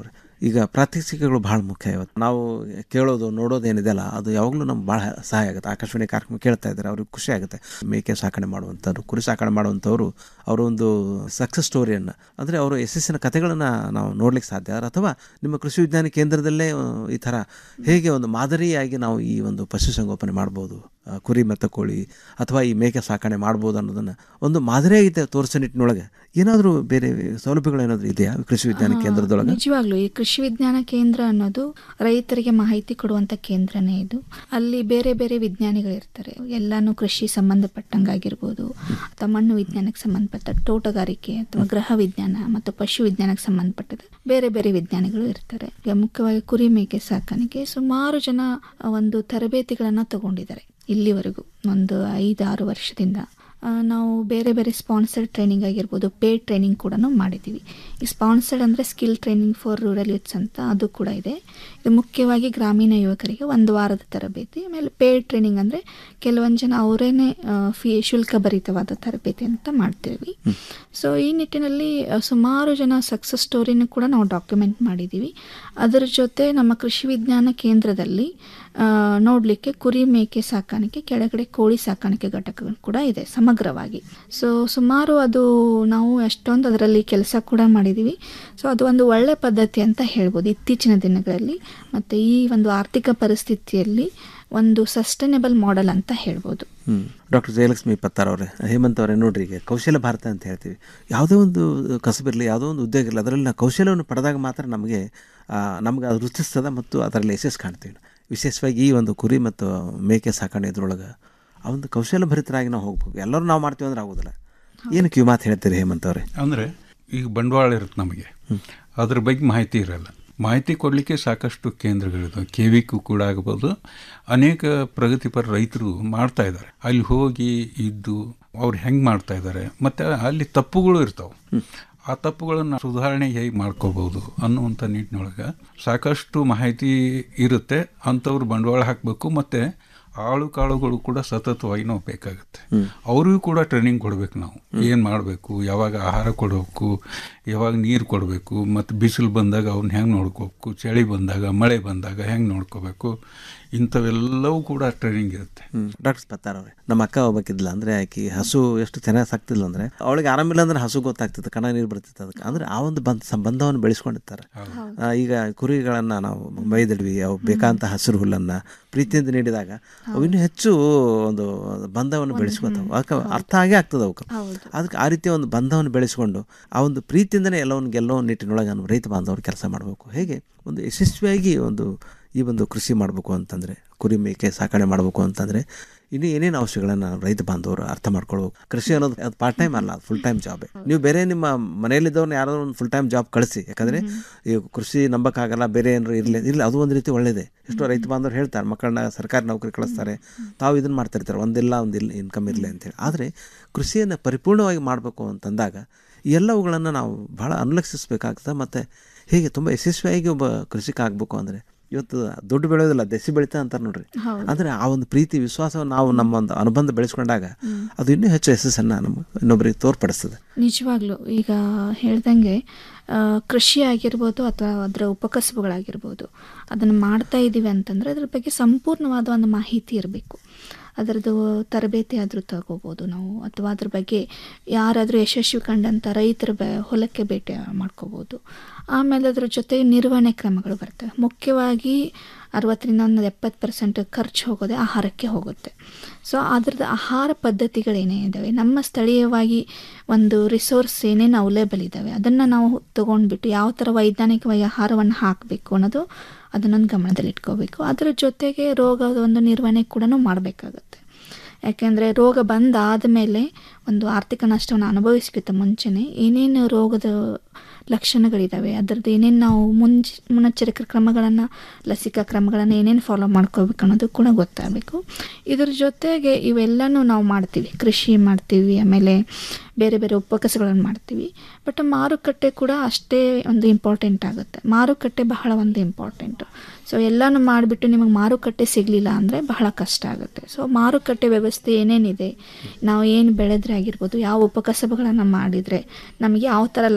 ಈಗ ಪ್ರಾತ್ಯಕ್ಷಿಕೆಗಳು ಭಾಳ ಮುಖ್ಯ ಇವತ್ತು ನಾವು ಕೇಳೋದು ನೋಡೋದು ಏನಿದೆಯಲ್ಲ ಅದು ಯಾವಾಗಲೂ ನಮ್ಗೆ ಭಾಳ ಸಹಾಯ ಆಗುತ್ತೆ ಆಕಾಶವಾಣಿ ಕಾರ್ಯಕ್ರಮ ಕೇಳ್ತಾ ಇದ್ದಾರೆ ಅವ್ರಿಗೆ ಖುಷಿ ಆಗುತ್ತೆ ಮೇಕೆ ಸಾಕಣೆ ಮಾಡುವಂಥವ್ರು ಕುರಿ ಸಾಕಣೆ ಮಾಡುವಂಥವ್ರು ಅವರ ಒಂದು ಸಕ್ಸಸ್ ಸ್ಟೋರಿಯನ್ನು ಅಂದರೆ ಅವರು ಯಶಸ್ಸಿನ ಕಥೆಗಳನ್ನು ನಾವು ನೋಡ್ಲಿಕ್ಕೆ ಸಾಧ್ಯ ಅಥವಾ ನಿಮ್ಮ ಕೃಷಿ ವಿಜ್ಞಾನ ಕೇಂದ್ರದಲ್ಲೇ ಆ, ಈ ಥರ ಹೇಗೆ ಒಂದು ಮಾದರಿಯಾಗಿ ನಾವು ಈ ಒಂದು ಪಶುಸಂಗೋಪನೆ ಮಾಡ್ಬೋದು ಆ, ಕುರಿ ಮತ್ತು ಕೋಳಿ ಅಥವಾ ಈ ಮೇಕೆ ಸಾಕಣೆ ಮಾಡ್ಬೋದು ಅನ್ನೋದನ್ನು ಒಂದು ಮಾದರಿಯಾಗಿ ತೋರಿಸೋ ನಿಟ್ಟಿನೊಳಗೆ ಏನಾದರೂ ಬೇರೆ ಸೌಲಭ್ಯಗಳು ಏನಾದರೂ ಇದೆಯಾ ಕೃಷಿ ವಿಜ್ಞಾನ ಕೇಂದ್ರದೊಳಗೆ ನಿಜವಾಗ್ಲೂ ಈ ಕೃಷಿ ವಿಜ್ಞಾನ ಕೇಂದ್ರ ಅನ್ನೋದು ರೈತರಿಗೆ ಮಾಹಿತಿ ಕೊಡುವಂತ ಕೇಂದ್ರನೇ ಇದು ಅಲ್ಲಿ ಬೇರೆ ಬೇರೆ ವಿಜ್ಞಾನಿಗಳಿರ್ತಾರೆ ಎಲ್ಲಾನು ಕೃಷಿ ಸಂಬಂಧಪಟ್ಟಂಗಾಗಿರ್ಬೋದು ಅಥವಾ ಮಣ್ಣು ವಿಜ್ಞಾನಕ್ಕೆ ಸಂಬಂಧಪಟ್ಟ ತೋಟಗಾರಿಕೆ ಅಥವಾ ಗೃಹ ವಿಜ್ಞಾನ ಮತ್ತು ಪಶು ವಿಜ್ಞಾನಕ್ಕೆ ಸಂಬಂಧಪಟ್ಟದ ಬೇರೆ ಬೇರೆ ವಿಜ್ಞಾನಿಗಳು ಇರ್ತಾರೆ ಈಗ ಮುಖ್ಯವಾಗಿ ಕುರಿ ಮೇಕೆ ಸಾಕಾಣಿಕೆ ಸುಮಾರು ಜನ ಒಂದು ತರಬೇತಿಗಳನ್ನ ತಗೊಂಡಿದ್ದಾರೆ ಇಲ್ಲಿವರೆಗೂ ಒಂದು ಐದಾರು ವರ್ಷದಿಂದ ಆ, ನಾವು ಬೇರೆ ಬೇರೆ ಸ್ಪಾನ್ಸರ್ಡ್ ಟ್ರೈನಿಂಗ್ ಆಗಿರ್ಬೋದು ಪೇಡ್ ಟ್ರೈನಿಂಗ್ ಕೂಡ ಮಾಡಿದ್ದೀವಿ ಈ ಸ್ಪಾನ್ಸರ್ಡ್ ಅಂದರೆ skill training for rural youths ಅಂತ ಅದು ಕೂಡ ಇದೆ ಇದು ಮುಖ್ಯವಾಗಿ ಗ್ರಾಮೀಣ ಯುವಕರಿಗೆ ಒಂದು ವಾರದ ತರಬೇತಿ ಆಮೇಲೆ ಪೇಡ್ ಟ್ರೈನಿಂಗ್ ಅಂದರೆ ಕೆಲವೊಂದು ಜನ ಅವರೇನೆ ಫೀ ಶುಲ್ಕ ಭರಿತವಾದ ತರಬೇತಿ ಅಂತ ಮಾಡ್ತೀವಿ ಸೊ ಈ ನಿಟ್ಟಿನಲ್ಲಿ ಆ, ಸುಮಾರು ಜನ ಸಕ್ಸಸ್ ಸ್ಟೋರಿನೂ ಕೂಡ ನಾವು ಡಾಕ್ಯುಮೆಂಟ್ ಮಾಡಿದ್ದೀವಿ ಅದರ ಜೊತೆ ನಮ್ಮ ಕೃಷಿ ವಿಜ್ಞಾನ ಕೇಂದ್ರದಲ್ಲಿ ಆ, ನೋಡ್ಲಿಕ್ಕೆ ಕುರಿ ಮೇಕೆ ಸಾಕಾಣಿಕೆ ಕೆಳಗಡೆ ಕೋಳಿ ಸಾಕಾಣಿಕೆ ಘಟಕಗಳು ಕೂಡ ಇದೆ ಸಮಗ್ರವಾಗಿ ಸೊ ಸುಮಾರು ಅದು ನಾವು ಅಷ್ಟೊಂದು ಅದರಲ್ಲಿ ಕೆಲಸ ಕೂಡ ಮಾಡಿದ್ದೀವಿ ಸೊ ಅದು ಒಂದು ಒಳ್ಳೆ ಪದ್ಧತಿ ಅಂತ ಹೇಳ್ಬೋದು ಇತ್ತೀಚಿನ ದಿನಗಳಲ್ಲಿ ಮತ್ತು ಈ ಒಂದು ಆರ್ಥಿಕ ಪರಿಸ್ಥಿತಿಯಲ್ಲಿ ಒಂದು ಸಸ್ಟೈನಬಲ್ ಮಾಡೆಲ್ ಅಂತ ಹೇಳ್ಬೋದು ಹ್ಞೂ ಡಾಕ್ಟರ್ ಜಯಲಕ್ಷ್ಮಿ ಪತ್ತಾರ್ ಅವರೇ ಹೇಮಂತ್ ಅವರೇ ನೋಡ್ರಿ ಈಗ ಕೌಶಲ್ಯ ಭಾರತ ಅಂತ ಹೇಳ್ತೀವಿ ಯಾವುದೇ ಒಂದು ಕಸಬಿರಲಿ ಯಾವುದೋ ಒಂದು ಉದ್ಯೋಗ ಇರಲಿ ಅದರಲ್ಲಿ ನಾವು ಕೌಶಲ್ಯವನ್ನು ಪಡೆದಾಗ ಮಾತ್ರ ನಮಗೆ ಆ, ನಮ್ಗೆ ಅದು ರುಚಿಸ್ತದ ಮತ್ತು ಅದರಲ್ಲಿ ಯಶಸ್ಸು ಕಾಣ್ತೀವಿ ವಿಶೇಷವಾಗಿ ಈ ಒಂದು ಕುರಿ ಮತ್ತು ಮೇಕೆ ಸಾಕಣೆ ಇದ್ರೊಳಗೆ ಆ ಒಂದು ಕೌಶಲ್ಯ ಭರಿತರಾಗಿ ನಾವು ಹೋಗ್ಬೇಕು ಎಲ್ಲರೂ ನಾವು ಮಾಡ್ತೀವಿ ಅಂದ್ರೆ ಆಗೋದಿಲ್ಲ ಏನು ಕಿವಿ ಮಾತು ಹೇಳ್ತೀರಿ ಹೇಮಂತ್ ಅವರೇ ಅಂದರೆ ಈಗ ಬಂಡವಾಳ ಇರುತ್ತೆ ನಮಗೆ ಅದ್ರ ಬಗ್ಗೆ ಮಾಹಿತಿ ಇರಲ್ಲ ಮಾಹಿತಿ ಕೊಡಲಿಕ್ಕೆ ಸಾಕಷ್ಟು ಕೇಂದ್ರಗಳಿದಾವೆ ಕೆ ವಿಕು ಕೂಡ ಆಗ್ಬೋದು ಅನೇಕ ಪ್ರಗತಿಪರ ರೈತರು ಮಾಡ್ತಾ ಇದ್ದಾರೆ ಅಲ್ಲಿ ಹೋಗಿ ಇದ್ದು ಅವ್ರು ಹೆಂಗೆ ಮಾಡ್ತಾ ಇದ್ದಾರೆ ಮತ್ತು ಅಲ್ಲಿ ತಪ್ಪುಗಳು ಇರ್ತಾವೆ ಆ ತಪ್ಪುಗಳನ್ನು ಸುಧಾರಣೆ ಹೇಗೆ ಮಾಡ್ಕೋಬಹುದು ಅನ್ನುವಂಥ ನಿಟ್ಟಿನೊಳಗೆ ಸಾಕಷ್ಟು ಮಾಹಿತಿ ಇರುತ್ತೆ ಅಂಥವ್ರು ಬಂಡವಾಳ ಹಾಕಬೇಕು ಮತ್ತು ಆಳು ಕಾಳುಗಳು ಕೂಡ ಸತತವಾಗಿ ನಾವು ಬೇಕಾಗುತ್ತೆ ಅವ್ರಿಗೂ ಕೂಡ ಟ್ರೈನಿಂಗ್ ಕೊಡಬೇಕು ನಾವು ಏನು ಮಾಡಬೇಕು ಯಾವಾಗ ಆಹಾರ ಕೊಡಬೇಕು ಯಾವಾಗ ನೀರು ಕೊಡಬೇಕು ಮತ್ತು ಬಿಸಿಲು ಬಂದಾಗ ಅವ್ನ ಹೆಂಗೆ ನೋಡ್ಕೋಬೇಕು ಚಳಿ ಬಂದಾಗ ಮಳೆ ಬಂದಾಗ ಹೆಂಗೆ ನೋಡ್ಕೋಬೇಕು ಇಂಥವೆಲ್ಲವೂ ಕೂಡ ಟ್ರೈನಿಂಗ್ ಇರುತ್ತೆ ಡಾಕ್ಟರ್ ಪತ್ತಾರ್ ಅವರೇ ನಮ್ಮ ಅಕ್ಕ ಹೋಗ್ಬೇಕಿದ್ಲ ಅಂದರೆ ಆಕಿ ಹಸು ಎಷ್ಟು ಚೆನ್ನಾಗಿ ಸಾಕ್ತಿಲ್ಲ ಅಂದರೆ ಅವಳಿಗೆ ಆರಾಮಿಲ್ಲ ಅಂದ್ರೆ ಹಸು ಗೊತ್ತಾಗ್ತಿತ್ತು ಕಣ ನೀರು ಬರ್ತಿತ್ತು ಅದಕ್ಕೆ ಅಂದರೆ ಆ ಒಂದು ಬಂಧ ಸಂಬಂಧವನ್ನು ಬೆಳೆಸ್ಕೊಂಡಿರ್ತಾರೆ ಆ, ಈಗ ಕುರಿಗಳನ್ನು ನಾವು ಬೈದಿಡ್ವಿ ಅವು ಬೇಕಾದಂಥ ಹಸಿರು ಹುಲ್ಲನ್ನು ಪ್ರೀತಿಯಿಂದ ನೀಡಿದಾಗ ಅವು ಇನ್ನೂ ಹೆಚ್ಚು ಒಂದು ಬಂಧವನ್ನು ಬೆಳೆಸ್ಕೊತಾವೆ ಅದಕ್ಕೆ ಅರ್ಥ ಆಗೇ ಆಗ್ತದೆ ಅವಕ್ಕೆ ಅದಕ್ಕೆ ಆ ರೀತಿಯ ಒಂದು ಬಂಧವನ್ನು ಬೆಳೆಸ್ಕೊಂಡು ಆ ಒಂದು ಪ್ರೀತಿಯಿಂದನೇ ಎಲ್ಲವನ್ನು ಗೆಲ್ಲೋ ನಿಟ್ಟಿನೊಳಗೆ ನಮ್ಮ ರೈತ ಬಾಂಧವರು ಕೆಲಸ ಮಾಡಬೇಕು ಹೇಗೆ ಒಂದು ಯಶಸ್ವಿಯಾಗಿ ಒಂದು ಈ ಒಂದು ಕೃಷಿ ಮಾಡಬೇಕು ಅಂತಂದರೆ ಕುರಿ ಮೇಕೆ ಸಾಕಣೆ ಮಾಡಬೇಕು ಅಂತಂದರೆ ಇನ್ನು ಏನೇನು ಅಂಶಗಳನ್ನು ರೈತ ಬಾಂಧವರು ಅರ್ಥ ಮಾಡ್ಕೊಳ್ಬೇಕು ಕೃಷಿ ಅನ್ನೋದು ಅದು ಪಾರ್ಟ್ ಟೈಮ್ ಅಲ್ಲ ಫುಲ್ ಟೈಮ್ ಜಾಬ್ ನೀವು ಬೇರೆ ನಿಮ್ಮ ಮನೆಯಲ್ಲಿದ್ದವ್ರನ್ನ ಯಾರೋ ಒಂದು ಫುಲ್ ಟೈಮ್ ಜಾಬ್ ಕಳಿಸಿ ಯಾಕಂದರೆ ಈ ಕೃಷಿ ನಂಬಕ್ಕಾಗಲ್ಲ ಬೇರೆ ಏನಾರು ಇರಲಿ ಇಲ್ಲ ಅದು ಒಂದು ರೀತಿ ಒಳ್ಳೇದೇ ಎಷ್ಟೋ ರೈತ ಬಾಂಧವರು ಹೇಳ್ತಾರೆ ಮಕ್ಕಳನ್ನ ಸರ್ಕಾರಿ ನೌಕರಿ ಕಳಿಸ್ತಾರೆ ತಾವು ಇದನ್ನು ಮಾಡ್ತಿರ್ತಾರೆ ಒಂದಿಲ್ಲ ಒಂದು ಇಲ್ಲ ಇನ್ಕಮ್ ಇರಲಿ ಅಂತೇಳಿ ಆದರೆ ಕೃಷಿಯನ್ನು ಪರಿಪೂರ್ಣವಾಗಿ ಮಾಡಬೇಕು ಅಂತಂದಾಗ ಈ ಎಲ್ಲವುಗಳನ್ನು ನಾವು ಭಾಳ ಅನುಲಕ್ಷಿಸಬೇಕಾಗ್ತದೆ ಮತ್ತು ಹೀಗೆ ತುಂಬ ಯಶಸ್ವಿಯಾಗಿ ಒಬ್ಬ ಕೃಷಿಕ ಆಗಬೇಕು ಅಂದರೆ ಇವತ್ತು ದುಡ್ಡು ಬೆಳೆಯೋದಿಲ್ಲ ದೆಸಿ ಬೆಳೀತಾ ಅಂತಾರೆ ನೋಡ್ರಿ ಹೌದು. ಅಂದರೆ ಆ ಒಂದು ಪ್ರೀತಿ ವಿಶ್ವಾಸವನ್ನು ನಾವು ನಮ್ಮ ಒಂದು ಅನುಬಂಧ ಬೆಳೆಸ್ಕೊಂಡಾಗ ಅದು ಇನ್ನೂ ಹೆಚ್ಚು ಯಶಸ್ಸನ್ನು ನಮ್ಮ ಇನ್ನೊಬ್ಬರಿಗೆ ತೋರ್ಪಡಿಸ್ತದೆ ನಿಜವಾಗ್ಲೂ ಈಗ ಹೇಳ್ದಂಗೆ ಆ, ಕೃಷಿ ಆಗಿರ್ಬೋದು ಅಥವಾ ಅದರ ಉಪಕಸಬುಗಳಾಗಿರ್ಬೋದು ಅದನ್ನು ಮಾಡ್ತಾ ಇದ್ದೀವಿ ಅಂತಂದರೆ ಅದ್ರ ಬಗ್ಗೆ ಸಂಪೂರ್ಣವಾದ ಒಂದು ಮಾಹಿತಿ ಇರಬೇಕು ಅದರದ್ದು ತರಬೇತಿ ಆದರೂ ತಗೋಬೋದು ನಾವು ಅಥವಾ ಅದ್ರ ಬಗ್ಗೆ ಯಾರಾದರೂ ಯಶಸ್ವಿ ಕಂಡಂಥ ರೈತರ ಬ ಹೊಲಕ್ಕೆ ಭೇಟಿ ಮಾಡ್ಕೋಬೋದು ಆಮೇಲೆ ಅದ್ರ ಜೊತೆ ನಿರ್ವಹಣೆ ಕ್ರಮಗಳು ಬರ್ತವೆ ಮುಖ್ಯವಾಗಿ ಅರವತ್ತರಿಂದ ಒಂದು ಎಪ್ಪತ್ತು ಪರ್ಸೆಂಟ್ ಖರ್ಚು ಹೋಗೋದೇ ಆಹಾರಕ್ಕೆ ಹೋಗುತ್ತೆ ಸೊ ಅದ್ರದ್ದು ಆಹಾರ ಪದ್ಧತಿಗಳೇನೇ ಇದ್ದಾವೆ ನಮ್ಮ ಸ್ಥಳೀಯವಾಗಿ ಒಂದು ರಿಸೋರ್ಸ್ ಏನೇನು ಅವೈಲೇಬಲ್ ಇದ್ದಾವೆ ಅದನ್ನು ನಾವು ತೊಗೊಂಡ್ಬಿಟ್ಟು ಯಾವ ಥರ ವೈಜ್ಞಾನಿಕವಾಗಿ ಆಹಾರವನ್ನು ಹಾಕಬೇಕು ಅನ್ನೋದು ಅದನ್ನೊಂದು ಗಮನದಲ್ಲಿ ಇಟ್ಕೋಬೇಕು ಅದರ ಜೊತೆಗೆ ರೋಗದ ಒಂದು ನಿರ್ವಹಣೆ ಕೂಡ ಮಾಡಬೇಕಾಗತ್ತೆ ಯಾಕೆಂದರೆ ರೋಗ ಬಂದಾದ ಮೇಲೆ ಒಂದು ಆರ್ಥಿಕ ನಷ್ಟವನ್ನು ಅನುಭವಿಸಕ್ಕಿಂತ ಮುಂಚೆನೇ ಏನೇನು ರೋಗದ ಲಕ್ಷಣಗಳಿದ್ದಾವೆ ಅದರದ್ದು ಏನೇನು ನಾವು ಮುಂಚ ಮುನ್ನೆಚ್ಚರಿಕೆ ಕ್ರಮಗಳನ್ನು ಲಸಿಕಾ ಕ್ರಮಗಳನ್ನು ಏನೇನು ಫಾಲೋ ಮಾಡ್ಕೋಬೇಕು ಅನ್ನೋದು ಕೂಡ ಗೊತ್ತಾಗಬೇಕು ಇದ್ರ ಜೊತೆಗೆ ಇವೆಲ್ಲನೂ ನಾವು ಮಾಡ್ತೀವಿ ಕೃಷಿ ಮಾಡ್ತೀವಿ ಆಮೇಲೆ ಬೇರೆ ಬೇರೆ ಉಪಕಸಗಳನ್ನು ಮಾಡ್ತೀವಿ ಬಟ್ ಮಾರುಕಟ್ಟೆ ಕೂಡ ಅಷ್ಟೇ ಒಂದು ಇಂಪಾರ್ಟೆಂಟ್ ಆಗುತ್ತೆ ಮಾರುಕಟ್ಟೆ ಬಹಳ ಒಂದು ಇಂಪಾರ್ಟೆಂಟು ಸೊ ಎಲ್ಲನೂ ಮಾಡಿಬಿಟ್ಟು ನಿಮಗೆ ಮಾರುಕಟ್ಟೆ ಸಿಗಲಿಲ್ಲ ಅಂದರೆ ಬಹಳ ಕಷ್ಟ ಆಗುತ್ತೆ ಸೊ ಮಾರುಕಟ್ಟೆ ವ್ಯವಸ್ಥೆ ಏನೇನಿದೆ ನಾವು ಏನು ಬೆಳೆದ್ರೆ ಆಗಿರ್ಬೋದು ಯಾವ ಉಪಕಸಬುಗಳನ್ನು ಮಾಡಿದರೆ ನಮಗೆ ಯಾವ ಥರ ಲಾಭ ಬರುತ್ತೆ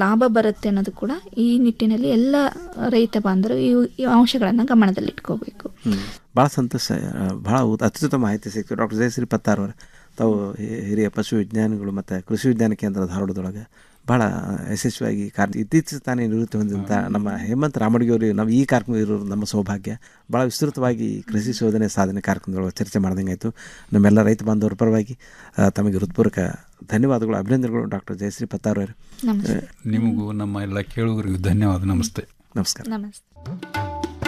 ಬರುತ್ತೆ ಅನ್ನೋದು ಕೂಡ ಈ ನಿಟ್ಟಿನಲ್ಲಿ ಎಲ್ಲ ರೈತ ಬಾಂಧವರು ಈ ಈ ಅಂಶಗಳನ್ನು ಗಮನದಲ್ಲಿಟ್ಕೋಬೇಕು ಭಾಳ ಸಂತೋಷ ಭಾಳ ಅತ್ಯುತ್ತಮ ಮಾಹಿತಿ ಸಿಕ್ತು ಡಾಕ್ಟರ್ ಜಯಶ್ರೀ ಪತ್ತಾರ್ ಅವರು ತಾವು ಹಿ- ಹಿರಿಯ ಪಶು ವಿಜ್ಞಾನಿಗಳು ಮತ್ತು ಕೃಷಿ ವಿಜ್ಞಾನ ಕೇಂದ್ರ ಧಾರವಾಡದೊಳಗೆ ಭಾಳ ಯಶಸ್ವಿಯಾಗಿ ಕಾರ್ಯ ಇತ್ತೀಚೆಗೆ ತಾನೇ ನಿವೃತ್ತಿ ಹೊಂದಿದಂಥ ನಮ್ಮ ಹೇಮಂತ್ ರಾಮಡ್ಗಿಯವರು ನಾವು ಈ ಕಾರ್ಯಕ್ರಮ ಇರೋರು ನಮ್ಮ ಸೌಭಾಗ್ಯ ಭಾಳ ವಿಸ್ತೃತವಾಗಿ ಕೃಷಿ ಶೋಧನೆ ಸಾಧನೆ ಕಾರ್ಯಕ್ರಮದೊಳಗೆ ಚರ್ಚೆ ಮಾಡ್ದಂಗೆ ಆಯಿತು ನಮ್ಮೆಲ್ಲ ರೈತ ಬಾಂಧವರ ಪರವಾಗಿ ಆ, ತಮಗೆ ಹೃತ್ಪೂರ್ವಕ ಧನ್ಯವಾದಗಳು ಅಭಿನಂದನೆಗಳು ಡಾಕ್ಟರ್ ಜಯಶ್ರೀ ಪತ್ತಾರ್ ಅವರು ನಮಸ್ತೆ. ನಿಮಗೂ ನಮ್ಮ ಎಲ್ಲ ಕೇಳುಗರಿಗೂ ಧನ್ಯವಾದ ನಮಸ್ತೆ ನಮಸ್ಕಾರ ನಮಸ್ತೆ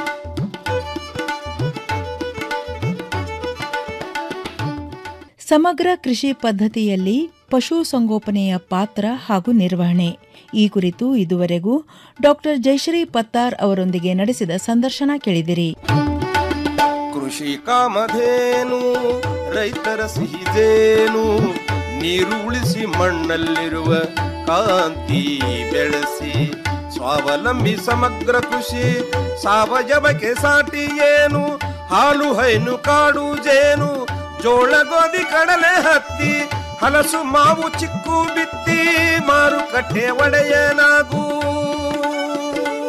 ಸಮಗ್ರ ಕೃಷಿ ಪದ್ಧತಿಯಲ್ಲಿ ಪಶು ಸಂಗೋಪನೆಯ ಪಾತ್ರ ಹಾಗೂ ನಿರ್ವಹಣೆ ಈ ಕುರಿತು ಇದುವರೆಗೂ ಡಾಕ್ಟರ್ ಜಯಶ್ರೀ ಪತ್ತಾರ್ ಅವರೊಂದಿಗೆ ನಡೆಸಿದ ಸಂದರ್ಶನ ಕೇಳಿದಿರಿ ಕೃಷಿ ಕಾಮಧೇನು ರೈತರ ಸಿಹಿದೇನು ನೀರು ಉಳಿಸಿ ಮಣ್ಣಲ್ಲಿರುವ ಕಾಂತಿ ಬೆಳೆಸಿ ಸ್ವಾವಲಂಬಿ ಸಮಗ್ರ ಕೃಷಿ ಸಾವಯವಕ್ಕೆ ಸಾಟಿ ಏನು ಹಾಲು ಹೈನು ಕಾಡು ಜೇನು ಜೋಳ ಗೋಧಿ ಕಡಲೆ ಹತ್ತಿ ಹಲಸು ಮಾವು ಚಿಕ್ಕು ಬಿತ್ತಿ ಮಾರುಕಟ್ಟೆ ಒಡೆಯನಾಗೂ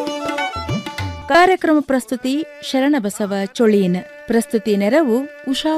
ಕಾರ್ಯಕ್ರಮ ಪ್ರಸ್ತುತಿ ಶರಣಬಸವ ಚೊಳೀನ್ ಪ್ರಸ್ತುತಿ ನೆರವು ಉಷಾ